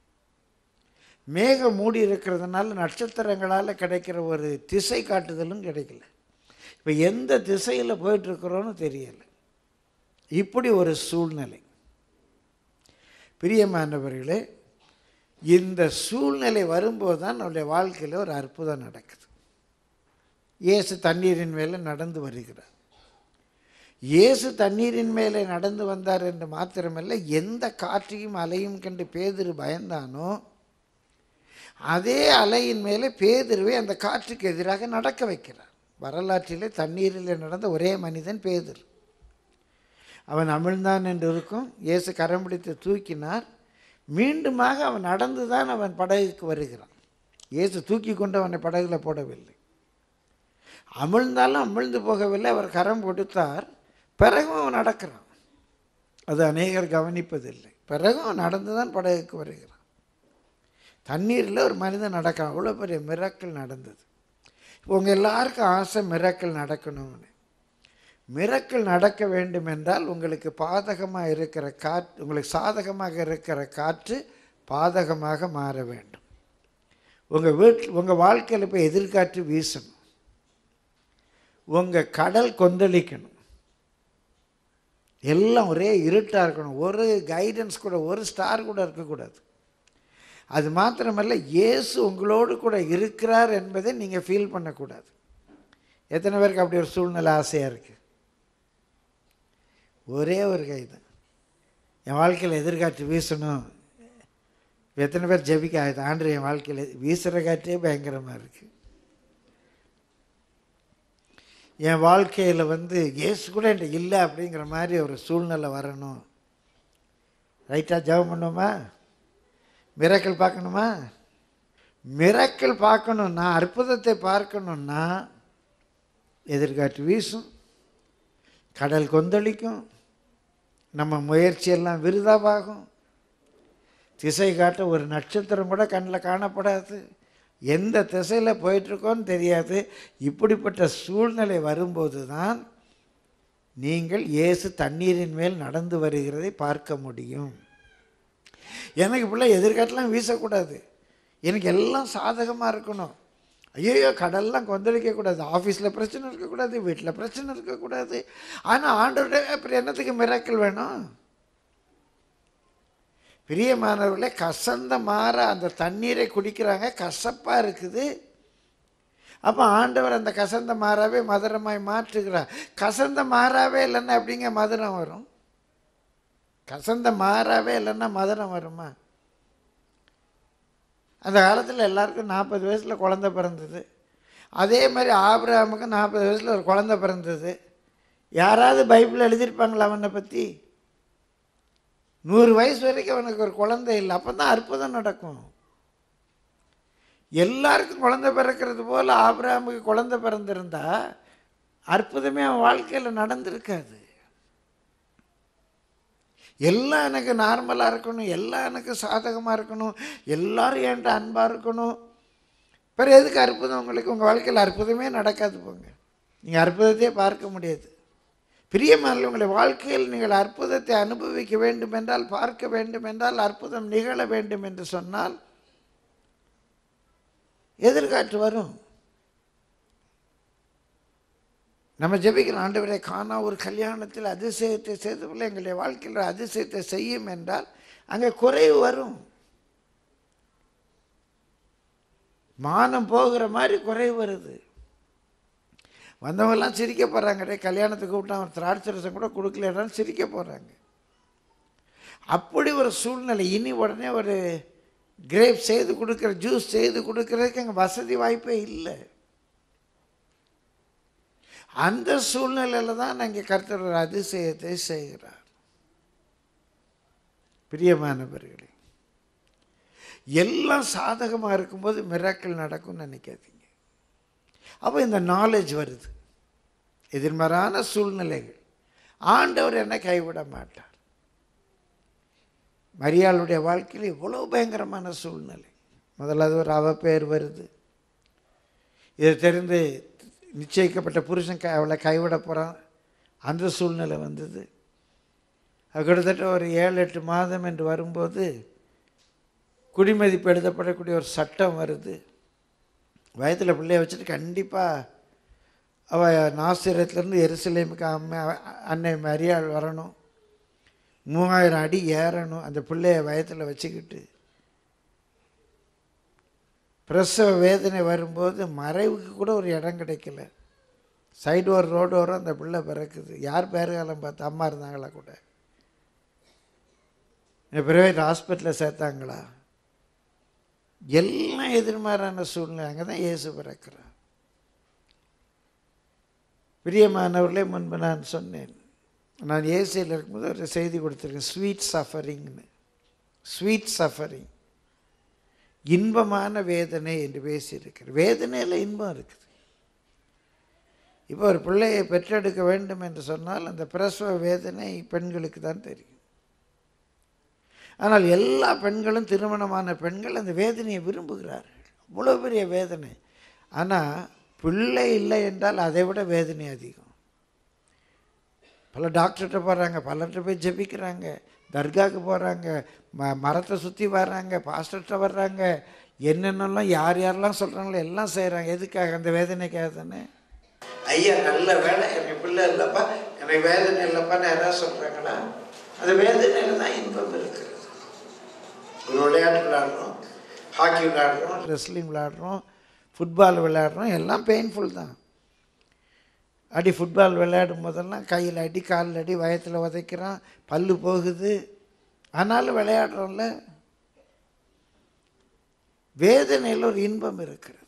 மேகம் மூடி இருக்கிறதுனால நட்சத்திரங்களால் கிடைக்கிற ஒரு திசை காட்டுதலும் கிடைக்கல இப்போ எந்த திசையில் போயிட்டுருக்குறோன்னு தெரியலை இப்படி ஒரு சூழ்நிலை பிரியமானவர்களே இந்த சூழ்நிலை வரும்போது தான் நம்முடைய வாழ்க்கையில் ஒரு அற்புதம் நடக்குது இயேசு தண்ணீரின் மேலே நடந்து வருகிறார் இயேசு தண்ணீரின் மேலே நடந்து வந்தார் என்று மாத்திரமல்ல எந்த காற்றையும் அலையும் கண்டு பேதிரு பயந்தானோ அதே அலையின் மேலே பேதிருவை அந்த காற்றுக்கு எதிராக நடக்க வைக்கிறார் வரலாற்றிலே தண்ணீரில் நடந்த ஒரே மனிதன் பேதிரு அவன் அமிழ்ந்தான் என்று இருக்கும் இயேசு கரம் பிடித்து தூக்கினார் மீண்டுமாக அவன் நடந்து தான் அவன் படகுக்கு வருகிறான் இயேசு தூக்கி கொண்டு அவனை படகுல போடவில்லை அமிழ்ந்தாலும் அமிழ்ந்து போகவில்லை அவர் கரம் கொடுத்தார் பிறகும் அவன் நடக்கிறான் அது அநேகர் கவனிப்பதில்லை பிறகும் அவன் நடந்து தான் படகுக்கு வருகிறான் தண்ணீரில் ஒரு மனிதன் நடக்கிறான் அவ்வளோ பெரிய மிராக்கள் நடந்தது இப்போ உங்கள் எல்லாருக்கும் ஆசை மிராக்கள் நடக்கணும்னு மிரக்கல் நடக்க வேண்டும் என்றால் உங்களுக்கு பாதகமாக இருக்கிற காற்று உங்களுக்கு சாதகமாக இருக்கிற காற்று பாதகமாக மாற வேண்டும் உங்கள் வீட்டில் உங்கள் வாழ்க்கையில் போய் எதிர்காற்று வீசணும் உங்கள் கடல் கொந்தளிக்கணும் எல்லாம் ஒரே இருட்டாக இருக்கணும் ஒரு கைடன்ஸ் கூட ஒரு ஸ்டார் கூட இருக்கக்கூடாது அது மாத்திரமல்ல இயேசு உங்களோடு கூட இருக்கிறார் என்பதை நீங்கள் ஃபீல் பண்ணக்கூடாது எத்தனை பேருக்கு அப்படி ஒரு சூழ்நிலை ஆசையாக இருக்குது ஒரே ஒரு கை தான் என் வாழ்க்கையில் எதிர்காற்று வீசணும் எத்தனை பேர் ஜெபிக்க ஆகுது ஆண்டு என் வாழ்க்கையில் வீசுகிற காற்றே பயங்கரமாக இருக்குது என் வாழ்க்கையில் வந்து இயேசு கூட என்கிட்ட இல்லை அப்படிங்கிற மாதிரி ஒரு சூழ்நிலை வரணும் ரைட்டாக ஜெபம் பண்ணுவோமா மிரக்கல் பார்க்கணுமா மிரக்கல் பார்க்கணுன்னா அற்புதத்தை பார்க்கணுன்னா எதிர்காற்று வீசும் கடல் கொந்தளிக்கும் நம்ம முயற்சியெல்லாம் விருதாவாகும் திசை காட்ட ஒரு நட்சத்திரம் கூட கண்ணில் காணப்படாது எந்த திசையில் போயிட்டுருக்கோன்னு தெரியாது இப்படிப்பட்ட சூழ்நிலை வரும்போது தான் நீங்கள் இயேசு தண்ணீரின் மேல் நடந்து வருகிறதை பார்க்க முடியும் எனக்கு பிள்ளை எதிர்காட்டெலாம் வீசக்கூடாது எனக்கு எல்லாம் சாதகமாக இருக்கணும் ஐயோ கடல்லாம் கொந்தளிக்கக்கூடாது ஆஃபீஸில் பிரச்சனை இருக்கக்கூடாது வீட்டில் பிரச்சனை இருக்கக்கூடாது ஆனால் ஆண்டோட அப்புறம் என்னத்துக்கு மிராக்கள் வேணும் பிரியமானவர்களே கசந்த மாற அந்த தண்ணீரை குடிக்கிறாங்க கசப்பாக இருக்குது அப்போ ஆண்டவர் அந்த கசந்த மாறாவே மதுரமாய் மாற்றுகிறார் கசந்த மாறாவே இல்லைன்னா எப்படிங்க மதுரம் வரும் கசந்த மாறாவே இல்லைன்னா மதுரம் வருமா அந்த காலத்தில் எல்லாருக்கும் நாற்பது வயசில் குழந்த பிறந்தது அதே மாதிரி ஆபிரகாமுக்கு நாற்பது வயசில் ஒரு குழந்த பிறந்தது யாராவது பைபிள் எழுதியிருப்பாங்களா அவனை பற்றி நூறு வயசு வரைக்கும் அவனுக்கு ஒரு குழந்தை இல்லை அப்போ தான் அற்புதம் நடக்கும் எல்லாருக்கும் குழந்தை பிறக்கிறது போல் ஆபிரகாமுக்கு குழந்தை பிறந்திருந்தா அற்புதமே அவன் வாழ்க்கையில் நடந்திருக்காது எல்லாம் எனக்கு நார்மலாக இருக்கணும் எல்லாம் எனக்கு சாதகமாக இருக்கணும் எல்லாரும் என்கிட்ட அன்பாக இருக்கணும் பிறகு எதுக்கு அற்புதம் உங்களுக்கு உங்கள் வாழ்க்கையில் அற்புதமே நடக்காது போங்க நீங்கள் அற்புதத்தையே பார்க்க முடியாது பிரியமான உங்களை வாழ்க்கையில் நீங்கள் அற்புதத்தை அனுபவிக்க வேண்டும் என்றால் பார்க்க வேண்டும் என்றால் அற்புதம் நிகழ வேண்டும் என்று சொன்னால் எதிர்காற்று வரும் நம்ம ஜெபிக்கிற ஆண்டவரை காணா ஒரு கல்யாணத்தில் அதிசயத்தை செய்தவில்லை எங்களுடைய வாழ்க்கையில் அதிசயத்தை செய்யும் என்றால் அங்கே குறைவு வரும் மானம் போகிற மாதிரி குறைவு வருது வந்தவங்கெல்லாம் சிரிக்க போகிறாங்க கல்யாணத்துக்கு கூப்பிட்டா ஒரு திராட்சை ரசம் கூட கொடுக்கலனாலும் சிரிக்க போகிறாங்க அப்படி ஒரு சூழ்நிலை இனி உடனே ஒரு கிரேப் செய்து கொடுக்குற ஜூஸ் செய்து கொடுக்கறதுக்கு அங்கே வசதி வாய்ப்பே இல்லை அந்த சூழ்நிலையில் தான் நாங்கள் கர்த்தர் ஒரு அதிசயத்தை செய்கிறார் பிரியமானவர்களே எல்லாம் சாதகமாக இருக்கும்போது மிராக்கள் நடக்கும்னு நினைக்காதீங்க அப்போ இந்த நாலேஜ் வருது எதிர்மறையான சூழ்நிலைகள் ஆண்டவர் என்ன கைவிட மாட்டார் மரியாளுடைய வாழ்க்கையில் இவ்வளோ பயங்கரமான சூழ்நிலை முதல்ல அது ஒரு அவ பேர் வருது இதை தெரிந்து நிச்சயிக்கப்பட்ட புருஷன் க அவளை கைவிட போகிறான் அந்த சூழ்நிலை வந்தது அது கிட்டத்தட்ட ஒரு ஏழு எட்டு மாதம் என்று வரும்போது குடிமதிப்பு எழுதப்படக்கூடிய ஒரு சட்டம் வருது வயத்தில் பிள்ளைய வச்சுட்டு கண்டிப்பாக அவள் நாசிரத்துலேருந்து எருசலேமுக்கு அம்மா அன்னை மரியாள் வரணும் மூவாயிரம் அடி ஏறணும் அந்த பிள்ளைய வயத்தில் வச்சுக்கிட்டு பிரசவ வேதனை வரும்போது மறைவுக்கு கூட ஒரு இடம் கிடைக்கல சைடு ஒரு ரோடு வரும் அந்த பிள்ளை பிறக்குது யார் பேருகாலம் பார்த்து அம்மா இருந்தாங்களா கூட பிரைவேட் ஹாஸ்பிட்டலில் சேர்த்தாங்களா எல்லாம் எதிர்மாறான சூழ்நிலை அங்கே தான் இயேசு பிறக்கிறார் பிரியமானவர்களே முன்பு நான் சொன்னேன் நான் ஏசியில் இருக்கும்போது ஒரு செய்தி கொடுத்துருக்கேன் ஸ்வீட் சஃபரிங்னு ஸ்வீட் சஃபரிங் இன்பமான வேதனை என்று பேசியிருக்கிறேன் வேதனையில் இன்பம் இருக்குது இப்போ ஒரு பிள்ளையை பெற்றெடுக்க வேண்டும் என்று சொன்னால் அந்த பிரசவ வேதனை பெண்களுக்கு தான் தெரியும் ஆனால் எல்லா பெண்களும் திருமணமான பெண்கள் அந்த வேதனையை விரும்புகிறார்கள் அவ்வளோ பெரிய வேதனை ஆனால் பிள்ளை இல்லை என்றால் அதை விட வேதனை அதிகம் பல டாக்டர்கிட்ட போகிறாங்க பலர்கிட்ட போய் ஜெபிக்கிறாங்க தர்காவுக்கு போகிறாங்க ம மரத்தை சுற்றி வர்றாங்க பாஸ்டர்கிட்ட வர்றாங்க என்னென்னலாம் யார் யாரெல்லாம் சொல்கிறாங்களோ எல்லாம் செய்கிறாங்க எதுக்காக அந்த வேதனைக்காக தானே ஐயா நல்ல வேலை எனக்கு பிள்ளை இல்லைப்பா எனக்கு வேதனை இல்லைப்பான்னு யாராவது சொல்கிறாங்களா அந்த வேதனையில் தான் இன்பம் இருக்கிறது ஒரு விளையாட்டு விளையாடுறோம் ஹாக்கி விளையாடுறோம் ரெஸ்லிங் விளையாடுறோம் ஃபுட்பால் விளையாடுறோம் எல்லாம் பெயின்ஃபுல் தான் அடி ஃபுட்பால் விளையாடும் போதெல்லாம் கையில் அடி காலில் அடி வயத்தில் உதைக்கிறான் பல்லு போகுது ஆனாலும் விளையாடுறோம்ல வேதனையில் ஒரு இன்பம் இருக்கிறது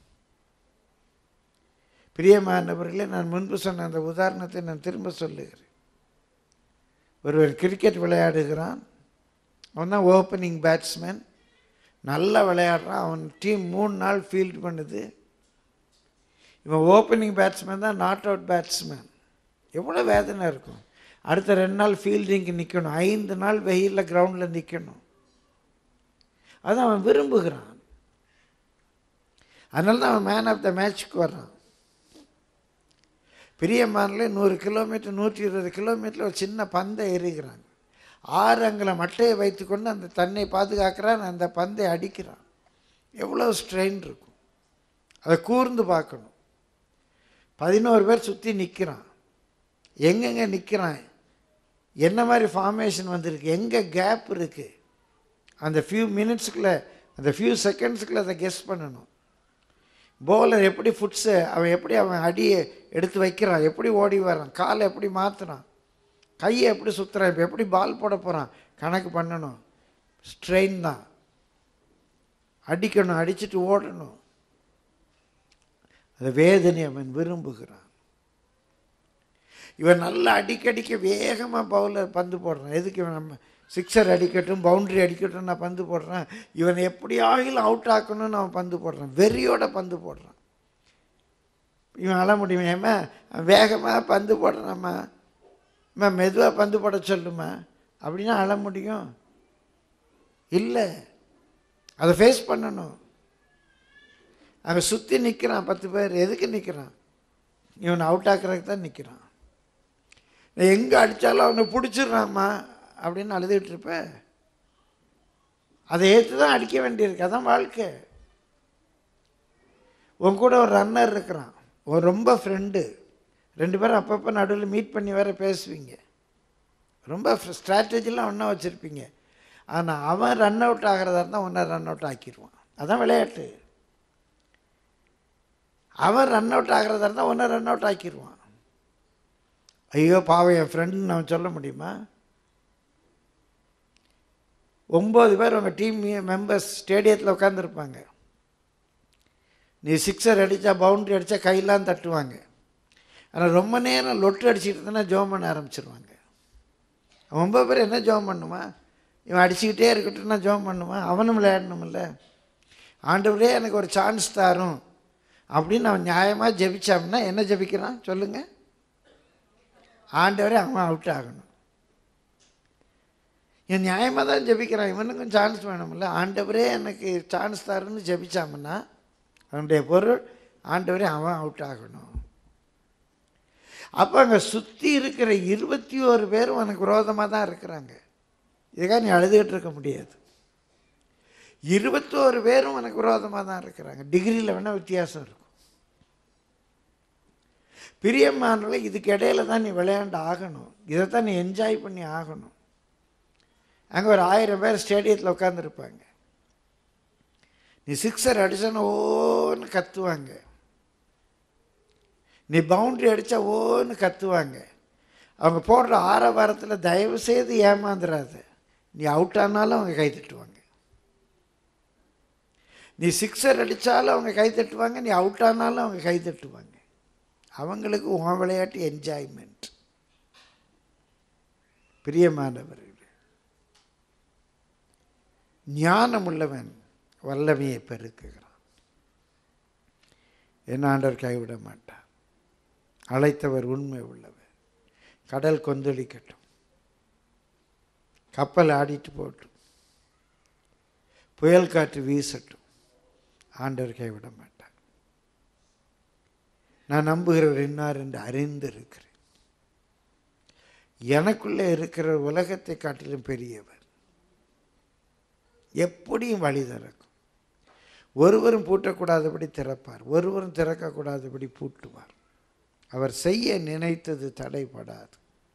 பிரியமானவர்களே நான் முன்பு சொன்ன அந்த உதாரணத்தை நான் திரும்ப சொல்லுகிறேன் ஒருவர் கிரிக்கெட் விளையாடுகிறான் அவன் தான் ஓப்பனிங் பேட்ஸ்மேன் நல்லா விளையாடுறான் அவன் டீம் மூணு நாள் ஃபீல்ட் பண்ணுது இவன் ஓப்பனிங் பேட்ஸ்மேன் தான் நாட் அவுட் பேட்ஸ்மேன் எவ்வளோ வேதனை இருக்கும் அடுத்த ரெண்டு நாள் ஃபீல்டிங்க்கு நிற்கணும் ஐந்து நாள் வெயிலில் கிரவுண்டில் நிற்கணும் அதை அவன் விரும்புகிறான் அதனால தான் அவன் மேன் ஆஃப் த மேட்ச்க்கு வர்றான் பிரியமானில் நூறு கிலோமீட்டர் நூற்றி இருபது கிலோமீட்டரில் ஒரு சின்ன பந்தை எறிகிறாங்க ஆறு அங்குல மட்டையை வைத்துக்கொண்டு அந்த தன்னை பாதுகாக்கிறான் அந்த பந்தை அடிக்கிறான் எவ்வளோ ஸ்ட்ரெயின் இருக்கும் அதை கூர்ந்து பார்க்கணும் பதினோரு பேர் சுற்றி நிற்கிறான் எங்கெங்கே நிற்கிறான் என்ன மாதிரி ஃபார்மேஷன் வந்திருக்கு எங்கே கேப் இருக்குது அந்த ஃபியூ மினிட்ஸுக்குள்ளே அந்த ஃபியூ செகண்ட்ஸுக்குள்ளே அதை கெஸ் பண்ணணும் பவுலர் எப்படி ஃபுட்ஸு அவன் எப்படி அவன் அடியை எடுத்து வைக்கிறான் எப்படி ஓடி வரான் காலை எப்படி மாற்றுறான் கையை எப்படி சுற்றுறான் இப்போ எப்படி பால் போட போகிறான் கணக்கு பண்ணணும் ஸ்ட்ரெயின் தான் அடிக்கணும் அடிச்சுட்டு ஓடணும் அந்த வேதனை அவன் விரும்புகிறான் இவன் நல்லா அடிக்கடிக்க வேகமாக பவுலர் பந்து போடுறான் எதுக்கு இவன் நம்ம சிக்ஸர் அடிக்கட்டும் பவுண்ட்ரி அடிக்கட்டும் நான் பந்து போடுறேன் இவனை எப்படி ஆகிலும் அவுட் ஆக்கணும்னு அவன் பந்து போடுறான் வெறியோட பந்து போடுறான் இவன் அழ முடியும் ஏம்மா வேகமாக பந்து போடுறாம்மா அம்மா மெதுவாக பந்து போட சொல்லுமா அப்படின்னா அழ முடியும் இல்லை அதை ஃபேஸ் பண்ணணும் அவன் சுற்றி நிற்கிறான் பத்து பேர் எதுக்கு நிற்கிறான் இவன் அவுட் ஆக்குறதுக்கு தான் நிற்கிறான் எங்கே அடித்தாலும் அவனை பிடிச்சிடுறாம்மா அப்படின்னு அழுதுகிட்டு இருப்ப அதை ஏற்று தான் அடிக்க வேண்டியிருக்கு அதான் வாழ்க்கை உன் கூட ஒரு ரன்னர் இருக்கிறான் ஒரு ரொம்ப ஃப்ரெண்டு ரெண்டு பேரும் அப்பப்போ நடுவில் மீட் பண்ணி வேற பேசுவீங்க ரொம்ப ஸ்ட்ராட்டஜிலாம் ஒன்றா வச்சுருப்பீங்க ஆனால் அவன் ரன் அவுட் ஆகிறதா இருந்தால் ஒன்றை ரன் அவுட் ஆக்கிடுவான் அதான் விளையாட்டு அவன் ரன் அவுட் ஆகிறதா இருந்தால் ஒன்றை ரன் அவுட் ஆக்கிடுவான் ஐயோ பாவம் என் ஃப்ரெண்டுன்னு நான் சொல்ல முடியுமா ஒம்பது பேர் உங்கள் டீம் மெம்பர்ஸ் ஸ்டேடியத்தில் உட்காந்துருப்பாங்க நீ சிக்ஸர் அடித்தா பவுண்ட்ரி அடித்தா கையெல்லாம் தட்டுவாங்க ஆனால் ரொம்ப நேரம் லொட்டு அடிச்சுட்டு இருந்தா ஜோம் பண்ண ஆரம்பிச்சிருவாங்க ஒம்பது பேர் என்ன ஜோம் பண்ணுமா இவன் அடிச்சுக்கிட்டே இருக்கட்டும் நான் ஜோம் பண்ணுவேன் அவனும் விளையாடணுமில்ல ஆண்டவரே எனக்கு ஒரு சான்ஸ் தாரும் அப்படின்னு அவன் நியாயமாக ஜெபிச்சான்னா என்ன ஜெபிக்கிறான் சொல்லுங்கள் ஆண்டவரே அவன் அவுட் ஆகணும் இவன் நியாயமாக தான் ஜெபிக்கிறான் இவனுக்கும் சான்ஸ் வேணும்ல ஆண்டவரே எனக்கு சான்ஸ் தாருன்னு ஜெபிச்சாமன்னா அவனுடைய பொருள் ஆண்டவரே அவன் அவுட் ஆகணும் அப்போ அங்கே சுற்றி இருக்கிற இருபத்தி ஓரு பேரும் உனக்கு விரோதமாக தான் இருக்கிறாங்க இதுக்காக நீ அழுதுகிட்டு இருக்க முடியாது இருபத்தோரு பேரும் உனக்கு விரோதமாக தான் இருக்கிறாங்க டிகிரியில் வேணால் வித்தியாசம் இருக்கும் பிரியமானவர்களே இதுக்கு இடையில தான் நீ விளையாண்டு ஆகணும் இதை தான் நீ என்ஜாய் பண்ணி ஆகணும் அங்கே ஒரு ஆயிரம் பேர் ஸ்டேடியத்தில் உட்காந்துருப்பாங்க நீ சிக்ஸர் அடிச்சோன்னு ஓன்னு கத்துவாங்க நீ பவுண்ட்ரி அடித்தா ஓன்னு கத்துவாங்க அவங்க போடுற ஆரவாரத்தில் தயவு செய்து ஏமாந்துடாத நீ அவுட் ஆனாலும் அவங்க கை தட்டுவாங்க நீ சிக்ஸர் அடித்தாலும் அவங்க கை தட்டுவாங்க நீ அவுட் ஆனாலும் அவங்க கை தட்டுவாங்க அவங்களுக்கு உன் விளையாட்டு என்ஜாய்மெண்ட் பிரியமானவர்களே ஞானமுள்ளவன் வல்லமையை பெருக்குகிறான் என் ஆண்டவர் கைவிட மாட்டார் அழைத்தவர் உண்மை உள்ளவர் கடல் கொந்தளிக்கட்டும் கப்பல் ஆடிட்டு போட்டும் புயல் காற்று வீசட்டும் ஆண்டவர் கைவிட மாட்டார் நான் நம்புகிறவர் என்னார் என்று அறிந்திருக்கிறேன் எனக்குள்ளே இருக்கிற உலகத்தை காட்டிலும் பெரியவர் எப்படியும் வழி திறக்கும் ஒருவரும் பூட்டக்கூடாதபடி திறப்பார் ஒருவரும் திறக்கக்கூடாதபடி பூட்டுவார் அவர் செய்ய நினைத்தது தடைப்படாது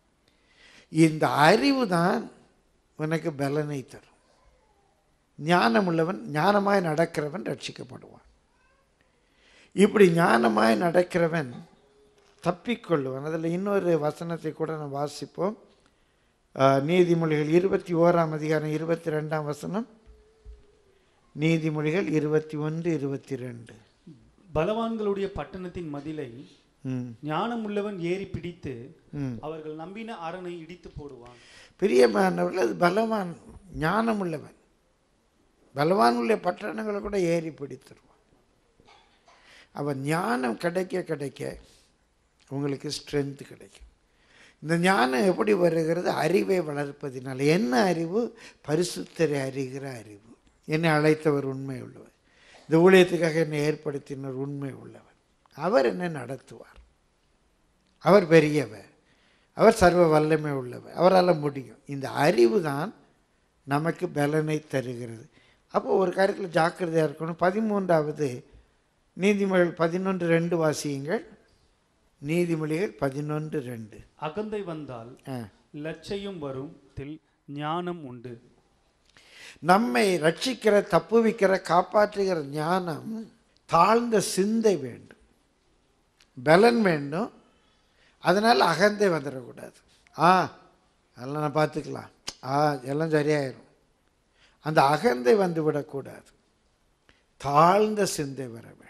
இந்த அறிவு தான் உனக்கு பலனை தரும் ஞானமுள்ளவன் ஞானமாய் நடக்கிறவன் ரட்சிக்கப்படுவான் இப்படி ஞானமாய் நடக்கிறவன் தப்பிக்கொள்ளுவான் அதில் இன்னொரு வசனத்தை கூட நம்ம வாசிப்போம் ஆஹ், நீதிமொழிகள் இருபத்தி ஓராம் அதிகாரம் இருபத்தி ரெண்டாம் வசனம் நீதிமொழிகள் இருபத்தி ஒன்று இருபத்தி ரெண்டு பலவான்களுடைய பட்டணத்தின் மதிலை ம் ஞானமுள்ளவன் ஏறி பிடித்து ம் அவர்கள் நம்பின அரணை இடித்து போடுவான் பிரியமானவர்கள் அது பலவான் ஞானமுள்ளவன் பலவானுள்ள பட்டணங்களை கூட ஏறி பிடித்துருவான் அவன் ஞானம் கிடைக்க கிடைக்க உங்களுக்கு ஸ்ட்ரென்த் கிடைக்கும் இந்த ஞானம் எப்படி வருகிறது அறிவை வளர்ப்பதினால் என்ன அறிவு பரிசுத்தரை அறிகிற அறிவு என்னை அழைத்தவர் உண்மை உள்ளவர் இந்த ஊழியத்துக்காக என்னை ஏற்படுத்தினர் உண்மை உள்ளவர் அவர் என்னை நடத்துவார் அவர் பெரியவர் அவர் சர்வ வல்லமை உள்ளவர் அவரால் முடியும் இந்த அறிவு தான் நமக்கு பலனை தருகிறது அப்போ ஒரு காரியத்தில் ஜாக்கிரதையாக இருக்கணும் பதிமூன்றாவது நீதிமொழிகள் பதினொன்று ரெண்டு வாசியுங்கள் நீதிமொழிகள் பதினொன்று ரெண்டு அகந்தை வந்தால் ஆ லட்சையும் வரும் தில் ஞானம் உண்டு நம்மை ரட்சிக்கிற தப்புவிக்கிற காப்பாற்றுகிற ஞானம் தாழ்ந்த சிந்தை வேண்டும் பலன் வேண்டும் அதனால் அகந்தை வந்துடக்கூடாது ஆ அதெல்லாம் நான் பார்த்துக்கலாம் ஆ எல்லாம் சரியாயிரும் அந்த அகந்தை வந்து விடக்கூடாது தாழ்ந்த சிந்தை வர வேண்டும்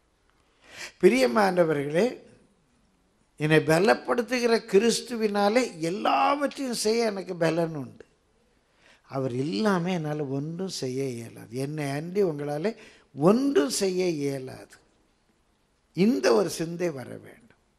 பிரியமானவர்களே என்னை பலப்படுத்துகிற கிறிஸ்துவினாலே எல்லாவற்றையும் செய்ய எனக்கு பலன் உண்டு அவர் இல்லாமல் என்னால் ஒன்றும் செய்ய இயலாது என்னை அண்டி உங்களால் ஒன்றும் செய்ய இயலாது இந்த ஒரு சிந்தை வர வேண்டும்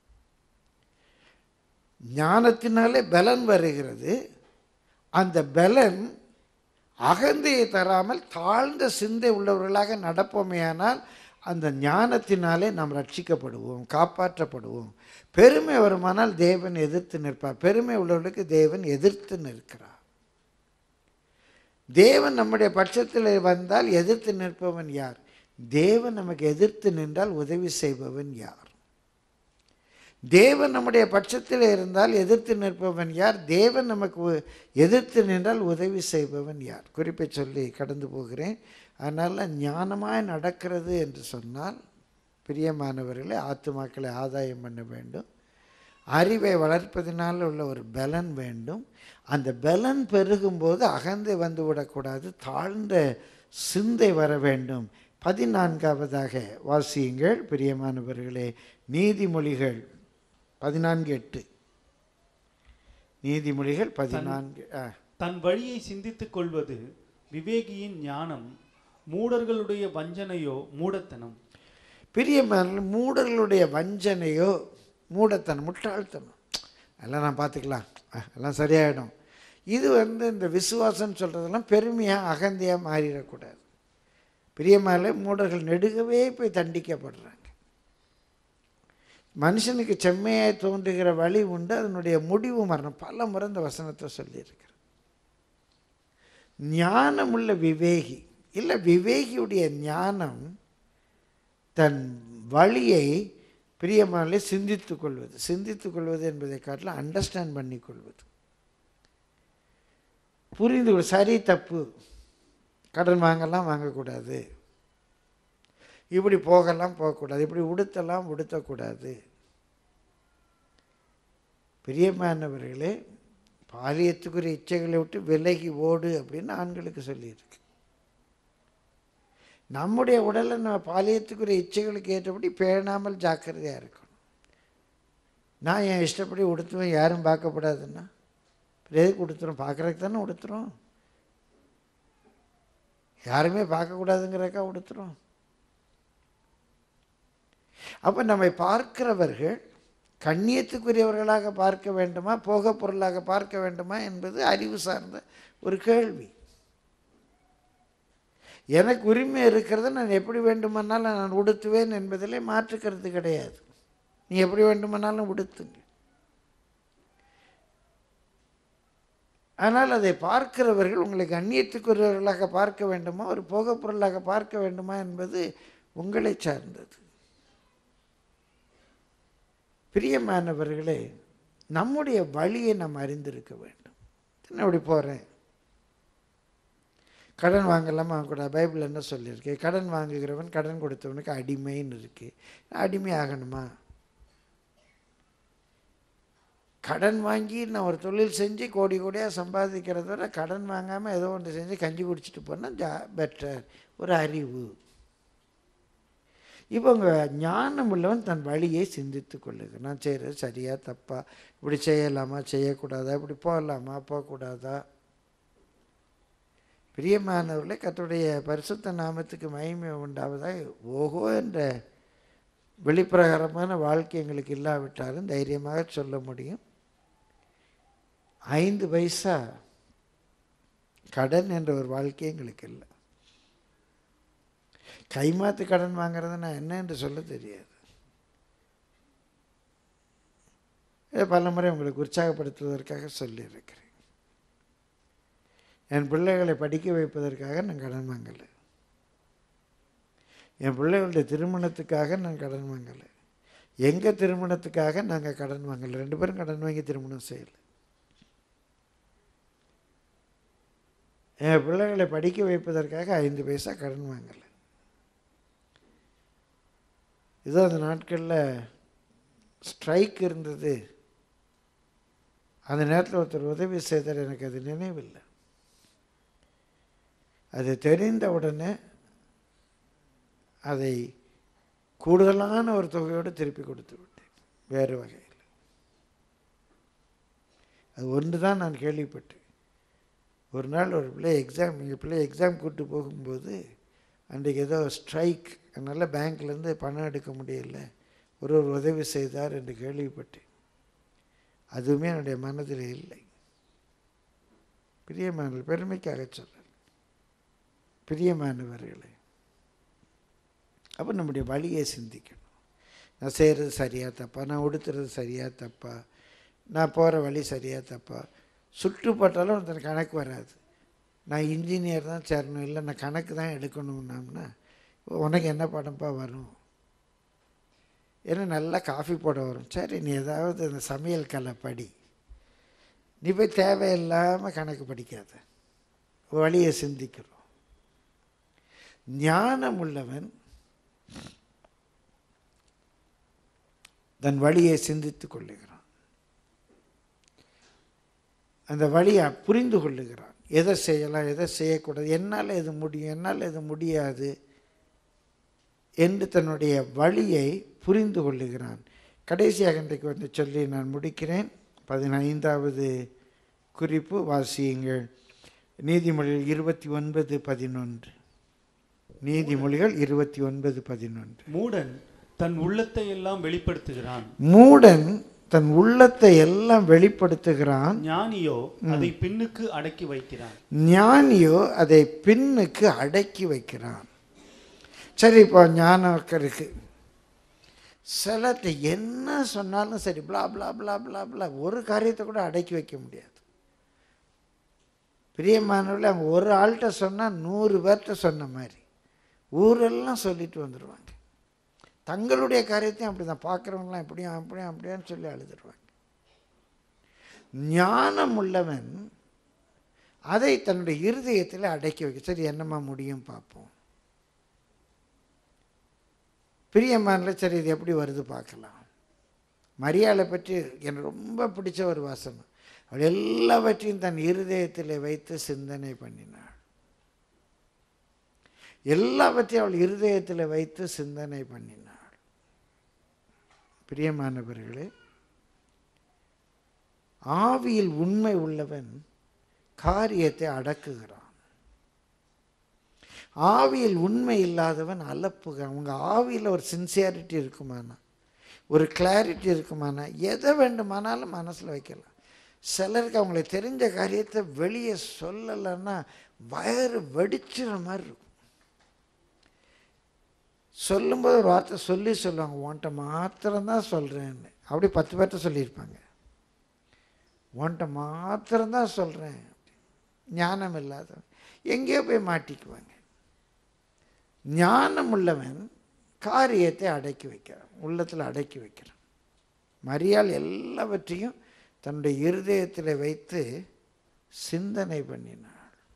ஞானத்தினாலே பலன் வருகிறது அந்த பலன் அகந்தையை தராமல் தாழ்ந்த சிந்தை உள்ளவர்களாக நடப்போமேயானால் அந்த ஞானத்தினாலே நாம் ரட்சிக்கப்படுவோம் காப்பாற்றப்படுவோம் பெருமை வருமானால் தேவன் எதிர்த்து நிற்பார் பெருமை உள்ளவர்களுக்கு தேவன் எதிர்த்து நிற்கிறார் தேவன் நம்முடைய பட்சத்தில் வந்தால் எதிர்த்து நிற்பவன் யார் தேவன் நமக்கு எதிர்த்து நின்றால் உதவி செய்பவன் யார் தேவன் நம்முடைய பட்சத்தில் இருந்தால் எதிர்த்து நிற்பவன் யார் தேவன் நமக்கு உ- எதிர்த்து நின்றால் உதவி செய்பவன் யார் குறிப்பை சொல்லி கடந்து போகிறேன் அதனால் ஞானமாய் நடக்கிறது என்று சொன்னால் பிரியமானவர்களை ஆத்துமாக்களை ஆதாயம் பண்ண வேண்டும் அறிவை வளர்ப்பதினால் உள்ள ஒரு பலன் வேண்டும் அந்த பலன் பெருகும்போது அகந்தை வந்து விடக்கூடாது தாழ்ந்த சிந்தை வர வேண்டும் பதினான்காவதாக வாசியுங்கள் பிரியமானவர்களே நீதிமொழிகள் பதினான்கு எட்டு நீதிமொழிகள் பதினான்கு ஆ தன் வழியை சிந்தித்துக் கொள்வது விவேகியின் ஞானம் மூடர்களுடைய வஞ்சனையோ மூடத்தனம் பிரியமான மூடர்களுடைய வஞ்சனையோ மூடத்தனம் முட்டாள்தனம் அதெல்லாம் நான் பார்த்துக்கலாம் அஹ், எல்லாம் சரியாயிடும் இது வந்து இந்த விசுவாசம்னு சொல்கிறதெல்லாம் பெருமையாக அகந்தையாக மாறிடக்கூடாது பிரியமால மூடர்கள் நெடுகவே போய் தண்டிக்கப்படுறாங்க மனுஷனுக்கு செம்மையாய் தோன்றுகிற வழி உண்டு அதனுடைய முடிவு மரணம் பல முறை இந்த வசனத்தை சொல்லியிருக்கிறேன் ஞானமுள்ள விவேகி இல்லை விவேகியுடைய ஞானம் தன் வழியை பிரியமானே சிந்தித்துக் கொள்வது சிந்தித்துக் கொள்வது என்பதை காட்டிலும் அண்டர்ஸ்டாண்ட் பண்ணி கொள்வது புரிந்து கொள் சரி தப்பு கடன் வாங்கலாம் வாங்கக்கூடாது இப்படி போகலாம் போகக்கூடாது இப்படி உடுத்தலாம் உடுத்தக்கூடாது பிரியமானவர்களே பாலியத்துக்குரிய இச்சைகளை விட்டு விலகி ஓடு அப்படின்னு ஆண்களுக்கு சொல்லியிருக்கு நம்முடைய உடலை நம்ம பாலியத்துக்குரிய இச்சைகளுக்கு ஏற்றபடி பேணாமல் ஜாக்கிரதையாக இருக்கணும் நான் என் இஷ்டப்படி உடுத்துவேன் யாரும் பார்க்கப்படாதுன்னா அப்புறம் எதுக்கு உடுத்துறோம் பார்க்குறதுக்கு தானே உடுத்துறோம் யாருமே பார்க்கக்கூடாதுங்கிறக்கா உடுத்துறோம் அப்போ நம்மை பார்க்கிறவர்கள் கண்ணியத்துக்குரியவர்களாக பார்க்க வேண்டுமா போக பொருளாக பார்க்க வேண்டுமா என்பது அறிவு சார்ந்த ஒரு கேள்வி எனக்கு உரிமை இருக்கிறத நான் எப்படி வேண்டுமானாலும் நான் உடுத்துவேன் என்பதிலே மாற்றுக்கிறது கிடையாது நீ எப்படி வேண்டுமானாலும் உடுத்துங்க ஆனால் அதை பார்க்கிறவர்கள் உங்களை கண்ணியத்துக்குரியவர்களாக பார்க்க வேண்டுமா ஒரு போக பொருளாக பார்க்க வேண்டுமா என்பது உங்களை சார்ந்தது பிரியமானவர்களே நம்முடைய வழியை நாம் அறிந்திருக்க வேண்டும் என்ன இப்படி போகிறேன் கடன் வாங்கலாமா வாங்கக்கூடாது பைபிள் என்ன சொல்லியிருக்கு கடன் வாங்குகிறவன் கடன் கொடுத்தவனுக்கு அடிமைன்னு இருக்கு அடிமை ஆகணுமா கடன் வாங்கி நான் ஒரு தொழில் செஞ்சு கோடி கோடியாக சம்பாதிக்கிறத விட கடன் வாங்காமல் ஏதோ ஒன்று செஞ்சு கஞ்சி குடிச்சிட்டு போனால் ஜா பெட்டர் ஒரு அறிவு இப்போ உங்கள் ஞானம் உள்ளவன் தன் வழியை சிந்தித்து கொள்ளுங்க நான் செய்கிறது சரியா தப்பா இப்படி செய்யலாமா செய்யக்கூடாதா இப்படி போகலாமா போகக்கூடாதா பிரியமானவர்களே கர்த்தருடைய பரிசுத்த நாமத்துக்கு மகிமை உண்டாவதா ஓஹோ என்ற வெளிப்பிரகாரமான வாழ்க்கை எங்களுக்கு இல்லாவிட்டாலும் தைரியமாக சொல்ல முடியும் ஐந்து பைசா கடன் என்ற ஒரு வாழ்க்கை எங்களுக்கு இல்லை கைமாத்து கடன் வாங்குறதுன்னா என்ன என்று சொல்ல தெரியாது இதை பல முறை உங்களுக்கு உற்சாகப்படுத்துவதற்காக சொல்லியிருக்கிறேன் என் பிள்ளைகளை படிக்க வைப்பதற்காக நான் கடன் வாங்கலை என் பிள்ளைகளுடைய திருமணத்துக்காக நான் கடன் வாங்கலை எங்கள் திருமணத்துக்காக நாங்கள் கடன் வாங்கலை ரெண்டு பேரும் கடன் வாங்கி திருமணம் செய்யலை என் பிள்ளைகளை படிக்க வைப்பதற்காக ஐந்து பைசா கடன் வாங்கலை இதோ அந்த நாட்களில் ஸ்ட்ரைக் இருந்தது அந்த நேரத்தில் ஒருத்தர் உதவி செய்தார் எனக்கு அது நினைவில்லை அது தெரிந்த உடனே அதை கூடுதலான ஒரு தொகையோடு திருப்பி கொடுத்து விட்டேன் வேறு வகையில் அது ஒன்று தான் நான் கேள்விப்பட்டேன் ஒரு நாள் ஒரு பிள்ளை எக்ஸாம் எங்கள் பிள்ளை எக்ஸாம் கூப்பிட்டு போகும்போது அன்றைக்கு ஏதோ ஸ்ட்ரைக் அதனால் பேங்க்லேருந்து பணம் எடுக்க முடியல ஒரு ஒரு உதவி செய்தார் என்று கேள்விப்பட்டேன் அதுவுமே என்னுடைய மனதில் இல்லை பிரியமான பெருமைக்காக சொல்கிறேன் பிரியமானவர்களே அப்போ நம்முடைய வழியை சிந்திக்கணும் நான் செய்கிறது சரியா தப்பா நான் உடுத்துறது சரியா தப்பா நான் போகிற வழி சரியா தப்பா சுற்றுப்பட்டாலும் ஒருத்தர் கணக்கு வராது நான் இன்ஜினியர் தான் சேரணும் இல்லை நான் கணக்கு தான் எடுக்கணும்னோம்னா உனக்கு என்ன படம்ப்பா வரும் ஏன்னா நல்லா காஃபி போட வரும் சரி நீ ஏதாவது இந்த சமையல் கலை படி நீ போய் தேவையில்லாமல் கணக்கு படிக்காத வழியை சிந்திக்கிறோம் ஞானம் உள்ளவன் தன் வழியை சிந்தித்து கொள்ளுகிறான் அந்த வழியை புரிந்து கொள்ளுகிறான் எதை செய்யலாம் எதை செய்யக்கூடாது என்னால் இது முடியும் என்னால் இது முடியாது என்று தன்னுடைய வழியை புரிந்து கொள்ளுகிறான் கடைசியாக இன்றைக்கு வந்து சொல்லி நான் முடிக்கிறேன் பதினைந்தாவது குறிப்பு வாசியுங்கள் நீதிமொழிகள் இருபத்தி ஒன்பது பதினொன்று நீதிமொழிகள் இருபத்தி ஒன்பது பதினொன்று மூடன் தன் உள்ளத்தை எல்லாம் வெளிப்படுத்துகிறான் மூடன் தன் உள்ளத்தை எல்லாம் வெளிப்படுத்துகிறான் ஞானியோ அதை பின்னுக்கு அடக்கி வைக்கிறான் ஞானியோ அதை பின்னுக்கு அடக்கி வைக்கிறான் சரி இப்போ ஞானம் இருக்கு சிலர்கிட்ட என்ன சொன்னாலும் சரி blah blah blah blah blah ஒரு காரியத்தை கூட அடக்கி வைக்க முடியாது பிரியமானவர்களே அவங்க ஒரு ஆள்கிட்ட சொன்னால் நூறு பேர்கிட்ட சொன்ன மாதிரி ஊரெல்லாம் சொல்லிட்டு வந்துடுவாங்க தங்களுடைய காரியத்தையும் அப்படி தான் பார்க்குறவங்களாம் இப்படியும் அப்படியும் அப்படியான்னு சொல்லி அழுதுருவாங்க ஞானம் உள்ளவன் அதை தன்னுடைய இருதயத்தில் அடக்கி வைக்க சரி என்னம்மா முடியும் பார்ப்போம் பிரியமானல சரி இது எப்படி வருது பார்க்கலாம் மரியாதை பற்றி எனக்கு ரொம்ப பிடிச்ச ஒரு வாசனம் அவள் எல்லாவற்றையும் தன் இருதயத்தில் வைத்து சிந்தனை பண்ணினாள் எல்லாவற்றையும் அவள் இருதயத்தில் வைத்து சிந்தனை பண்ணினாள் பிரியமானவர்களே ஆவியில் உண்மை உள்ளவன் காரியத்தை அடக்குகிறான் ஆவியில் உண்மை இல்லாதவன் அலப்புகிறான் உங்க ஆவியில் ஒரு சின்சியாரிட்டி இருக்குமானா ஒரு கிளாரிட்டி இருக்குமானா எதை வேண்டுமானாலும் மனசில் வைக்கலாம் சிலருக்கு அவங்களுக்கு தெரிஞ்ச காரியத்தை வெளியே சொல்லலைன்னா வயறு வெடிச்சிற மாதிரி இருக்கும் சொல்லும்போது ஒரு வார்த்தை சொல்லி சொல்லுவாங்க உன்கிட்ட மாத்திரம்தான் சொல்கிறேன்னு அப்படி பத்து பேர்கிட்ட சொல்லியிருப்பாங்க உன்கிட்ட மாத்திரம்தான் சொல்கிறேன் ஞானம் இல்லாதவன் எங்கேயோ போய் மாட்டிக்குவாங்க ஞானம் உள்ளவன் காரியத்தை அடக்கி வைக்கிறான் உள்ளத்தில் அடக்கி வைக்கிறான் மரியாள் எல்லாவற்றையும் தன்னுடைய இருதயத்தில் வைத்து சிந்தனை பண்ணினாள்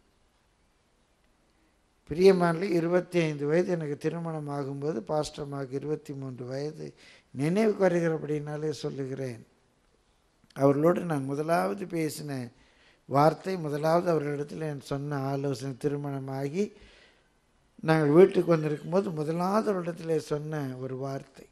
பிரியமானி இருபத்தி ஐந்து வயது எனக்கு திருமணம் ஆகும்போது பாஸ்டமாக இருபத்தி மூன்று வயது நினைவுக்கு வருகிறபடினாலே சொல்லுகிறேன் அவர்களோடு நான் முதலாவது பேசின வார்த்தை முதலாவது அவர்களிடத்தில் என் சொன்ன ஆலோசனை திருமணமாகி நாங்கள் வீட்டுக்கு வந்திருக்கும் போது முதலாவது அவரிடத்தில் சொன்ன ஒரு வார்த்தை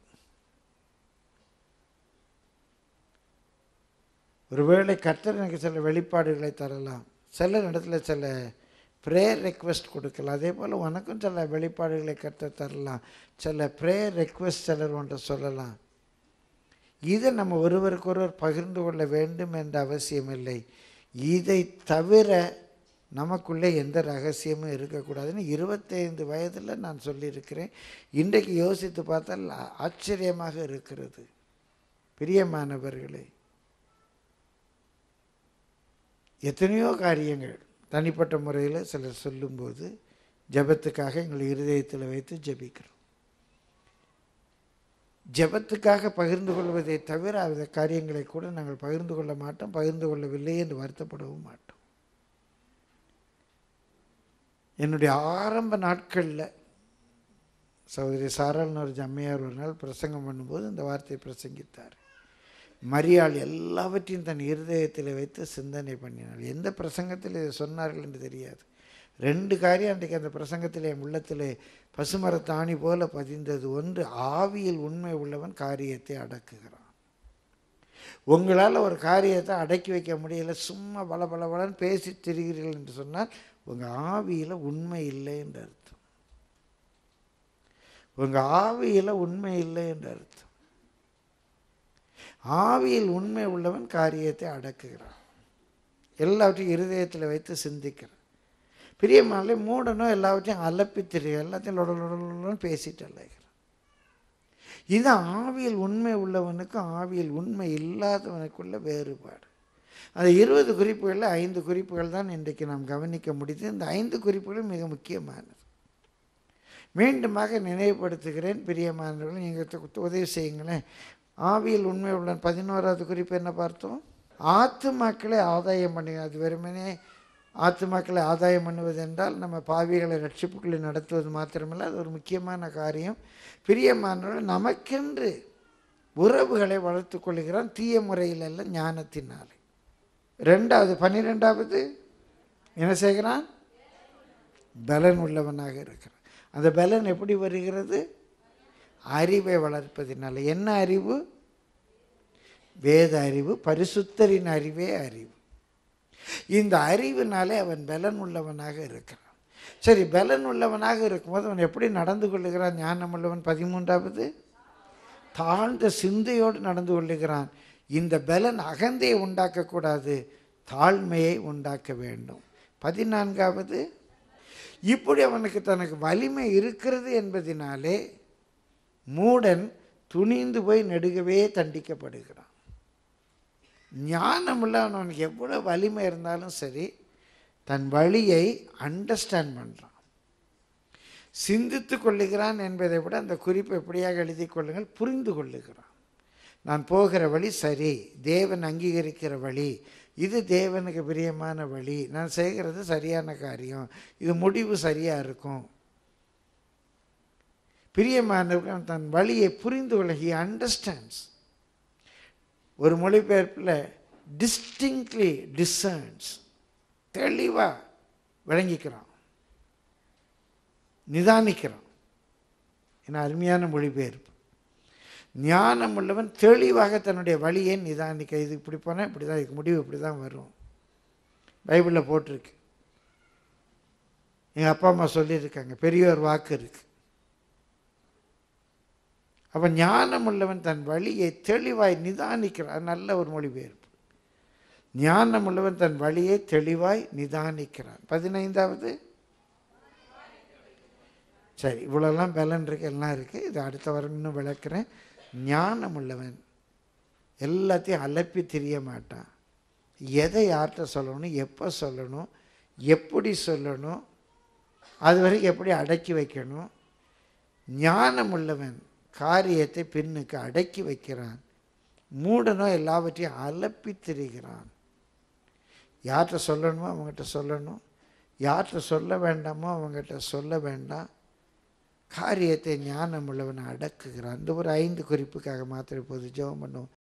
ஒருவேளை கர்த்தர் எனக்கு சில வெளிப்பாடுகளை தரலாம் சில இடத்துல சில ப்ரேயர் ரெக்வெஸ்ட் கொடுக்கலாம் அதே போல் உனக்கும் சில வெளிப்பாடுகளை கர்த்தர் தரலாம் சில ப்ரேயர் ரெக்வெஸ்ட் சிலர் ஒன்றை சொல்லலாம் இதை நம்ம ஒருவருக்கொருவர் பகிர்ந்து கொள்ள வேண்டும் என்ற அவசியமில்லை இதை தவிர நமக்குள்ளே எந்த ரகசியமும் இருக்கக்கூடாதுன்னு இருபத்தைந்து வயதில் நான் சொல்லியிருக்கிறேன் இன்றைக்கு யோசித்து பார்த்தால் ஆச்சரியமாக இருக்கிறது பிரியமானவர்களே எத்தனையோ காரியங்கள் தனிப்பட்ட முறையில் சிலர் சொல்லும்போது ஜெபத்துக்காக எங்கள் இருதயத்தில் வைத்து ஜெபிக்கிறோம் ஜெபத்துக்காக பகிர்ந்து கொள்வதை தவிர அந்த காரியங்களை கூட நாங்கள் பகிர்ந்து கொள்ள மாட்டோம் பகிர்ந்து கொள்ளவில்லை என்று வருத்தப்படவும் மாட்டோம் என்னுடைய ஆரம்ப நாட்களில் சகோதரி சாராள்னு ஒரு ஜம்மையார் ஒரு நாள் பிரசங்கம் பண்ணும்போது இந்த வார்த்தையை பிரசங்கித்தார் மரியாள் எல்லாவற்றையும் தன் இருதயத்தில் வைத்து சிந்தனை பண்ணினாள் எந்த பிரசங்கத்தில் இதை சொன்னார்கள் என்று தெரியாது ரெண்டு காரியம் அன்றைக்கு அந்த பிரசங்கத்தில் என் உள்ளத்தில் பசுமரத்தாணி போல பதிந்தது ஒன்று ஆவியில் உண்மை உள்ளவன் காரியத்தை அடக்குகிறான் உங்களால் ஒரு காரியத்தை அடக்கி வைக்க முடியல சும்மா பல பல பலன்னு பேசி திரிகிறீர்கள் என்று சொன்னால் உங்கள் ஆவியில் உண்மை இல்லை என்று அர்த்தம் உங்கள் ஆவியில் உண்மை இல்லை என்று அர்த்தம் ஆவியில் உண்மை உள்ளவன் காரியத்தை அடக்குகிறான் எல்லாவற்றையும் இருதயத்தில் வைத்து சிந்திக்கிறான் பிரியமானே மூடனும் எல்லாவற்றையும் அலப்பித்திரு எல்லாத்தையும் லொடலொடலன்னு பேசிட்டு அலைகிறான் இது ஆவியில் உண்மை உள்ளவனுக்கும் ஆவியில் உண்மை இல்லாதவனுக்குள்ள வேறுபாடு அந்த இருபது குறிப்புகளில் ஐந்து குறிப்புகள் தான் இன்றைக்கு நாம் கவனிக்க முடியுது இந்த ஐந்து குறிப்புகளும் மிக முக்கியமானது மீண்டுமாக நினைவுபடுத்துகிறேன் பிரியமானவர்கள் நீங்கள் உதவி செய்யுங்களேன் ஆவியில் உண்மை உள்ள பதினோராவது குறிப்பு என்ன பார்த்தோம் ஆத்துமாக்களை ஆதாயம் பண்ணி அது வெறுமனே ஆத்துமாக்களை ஆதாயம் பண்ணுவது என்றால் நம்ம பாவிகளை ரட்சிப்புக்களை நடத்துவது மாத்திரமல்ல அது ஒரு முக்கியமான காரியம் பிரியமானவர்கள் நமக்கென்று உறவுகளை வளர்த்து கொள்கிறான் தீய முறையில் அல்ல ஞானத்தினாலே ரெண்டாவது பன்னிரெண்டாவது என்ன செய்கிறான் பலன் உள்ளவனாக இருக்கிறான் அந்த பலன் எப்படி வருகிறது அறிவை வளர்ப்பதினால என்ன அறிவு வேத அறிவு பரிசுத்தரின் அறிவே அறிவு இந்த அறிவினாலே அவன் பலன் உள்ளவனாக இருக்கிறான் சரி பலன் உள்ளவனாக இருக்கும்போது அவன் எப்படி நடந்து கொள்ளுகிறான் ஞானம் உள்ளவன் பதிமூன்றாவது தாழ்ந்த சிந்தையோடு நடந்து கொள்ளுகிறான் இந்த பலன் அகந்தையை உண்டாக்கக்கூடாது தாழ்மையை உண்டாக்க வேண்டும் பதினான்காவது இப்படி அவனுக்கு தனக்கு வலிமை இருக்கிறது என்பதினாலே மூடன் துணிந்து போய் நெடுகவே தண்டிக்கப்படுகிறான் ஞானம் அவனுக்கு எவ்வளோ வலிமை இருந்தாலும் சரி தன் வழியை அண்டர்ஸ்டாண்ட் பண்ணுறான் சிந்தித்து கொள்ளுகிறான் என்பதை விட அந்த குறிப்பை எப்படியாக எழுதி கொள்ளுங்கள் புரிந்து கொள்ளுகிறான் நான் போகிற வழி சரி தேவன் அங்கீகரிக்கிற வழி இது தேவனுக்கு பிரியமான வழி நான் செய்கிறது சரியான காரியம் இது முடிவு சரியாக இருக்கும் பிரியமானவர்கள் தன் வழியை புரிந்து கொள்ள ஹி அண்டர்ஸ்டாண்ட்ஸ் ஒரு மொழிபெயர்ப்பில் டிஸ்டிங்க்லி டிசர்ன்ஸ் தெளிவாக விளங்கிக்கிறான் நிதானிக்கிறான் என அருமையான மொழிபெயர்ப்பு ஞானம் உள்ளவன் தெளிவாக தன்னுடைய வழியை நிதானிக்க இது இப்படி போனால் இப்படி தான் இதுக்கு முடிவு இப்படி தான் வரும் பைபிளில் போட்டிருக்கு எங்கள் அப்பா அம்மா சொல்லியிருக்காங்க பெரியவர் வாக்கு இருக்கு அவன் ஞானம் உள்ளவன் தன் வழியை தெளிவாய் நிதானிக்கிறான் அது நல்ல ஒரு மொழிபெயர்ப்பு ஞானம் உள்ளவன் தன் வழியை தெளிவாய் நிதானிக்கிறான் பதினைந்தாவது சரி இவ்வளோலாம் பலன் இருக்கு எல்லாம் இருக்குது இது அடுத்த வாரம் இன்னும் விளக்குறேன் ஞானம் உள்ளவன் எல்லாத்தையும் அலப்பி தெரிய மாட்டான் எதை யார்கிட்ட சொல்லணும் எப்போ சொல்லணும் எப்படி சொல்லணும் அது வரைக்கும் எப்படி அடக்கி வைக்கணும் ஞானம் உள்ளவன் காரியத்தை பின்னுக்கு அடக்கி வைக்கிறான் மூடனோ எல்லாவற்றையும் அலப்பி திரிகிறான் யார்கிட்ட சொல்லணுமோ அவங்ககிட்ட சொல்லணும் யார்கிட்ட சொல்ல வேண்டாமோ அவங்ககிட்ட சொல்ல வேண்டாம் காரியத்தை ஞானம் உள்ளவனை அடக்குகிறான் இந்த ஒரு ஐந்து குறிப்புக்காக மாத்திரம் இப்போது ஜெபம் பண்ணுவோம்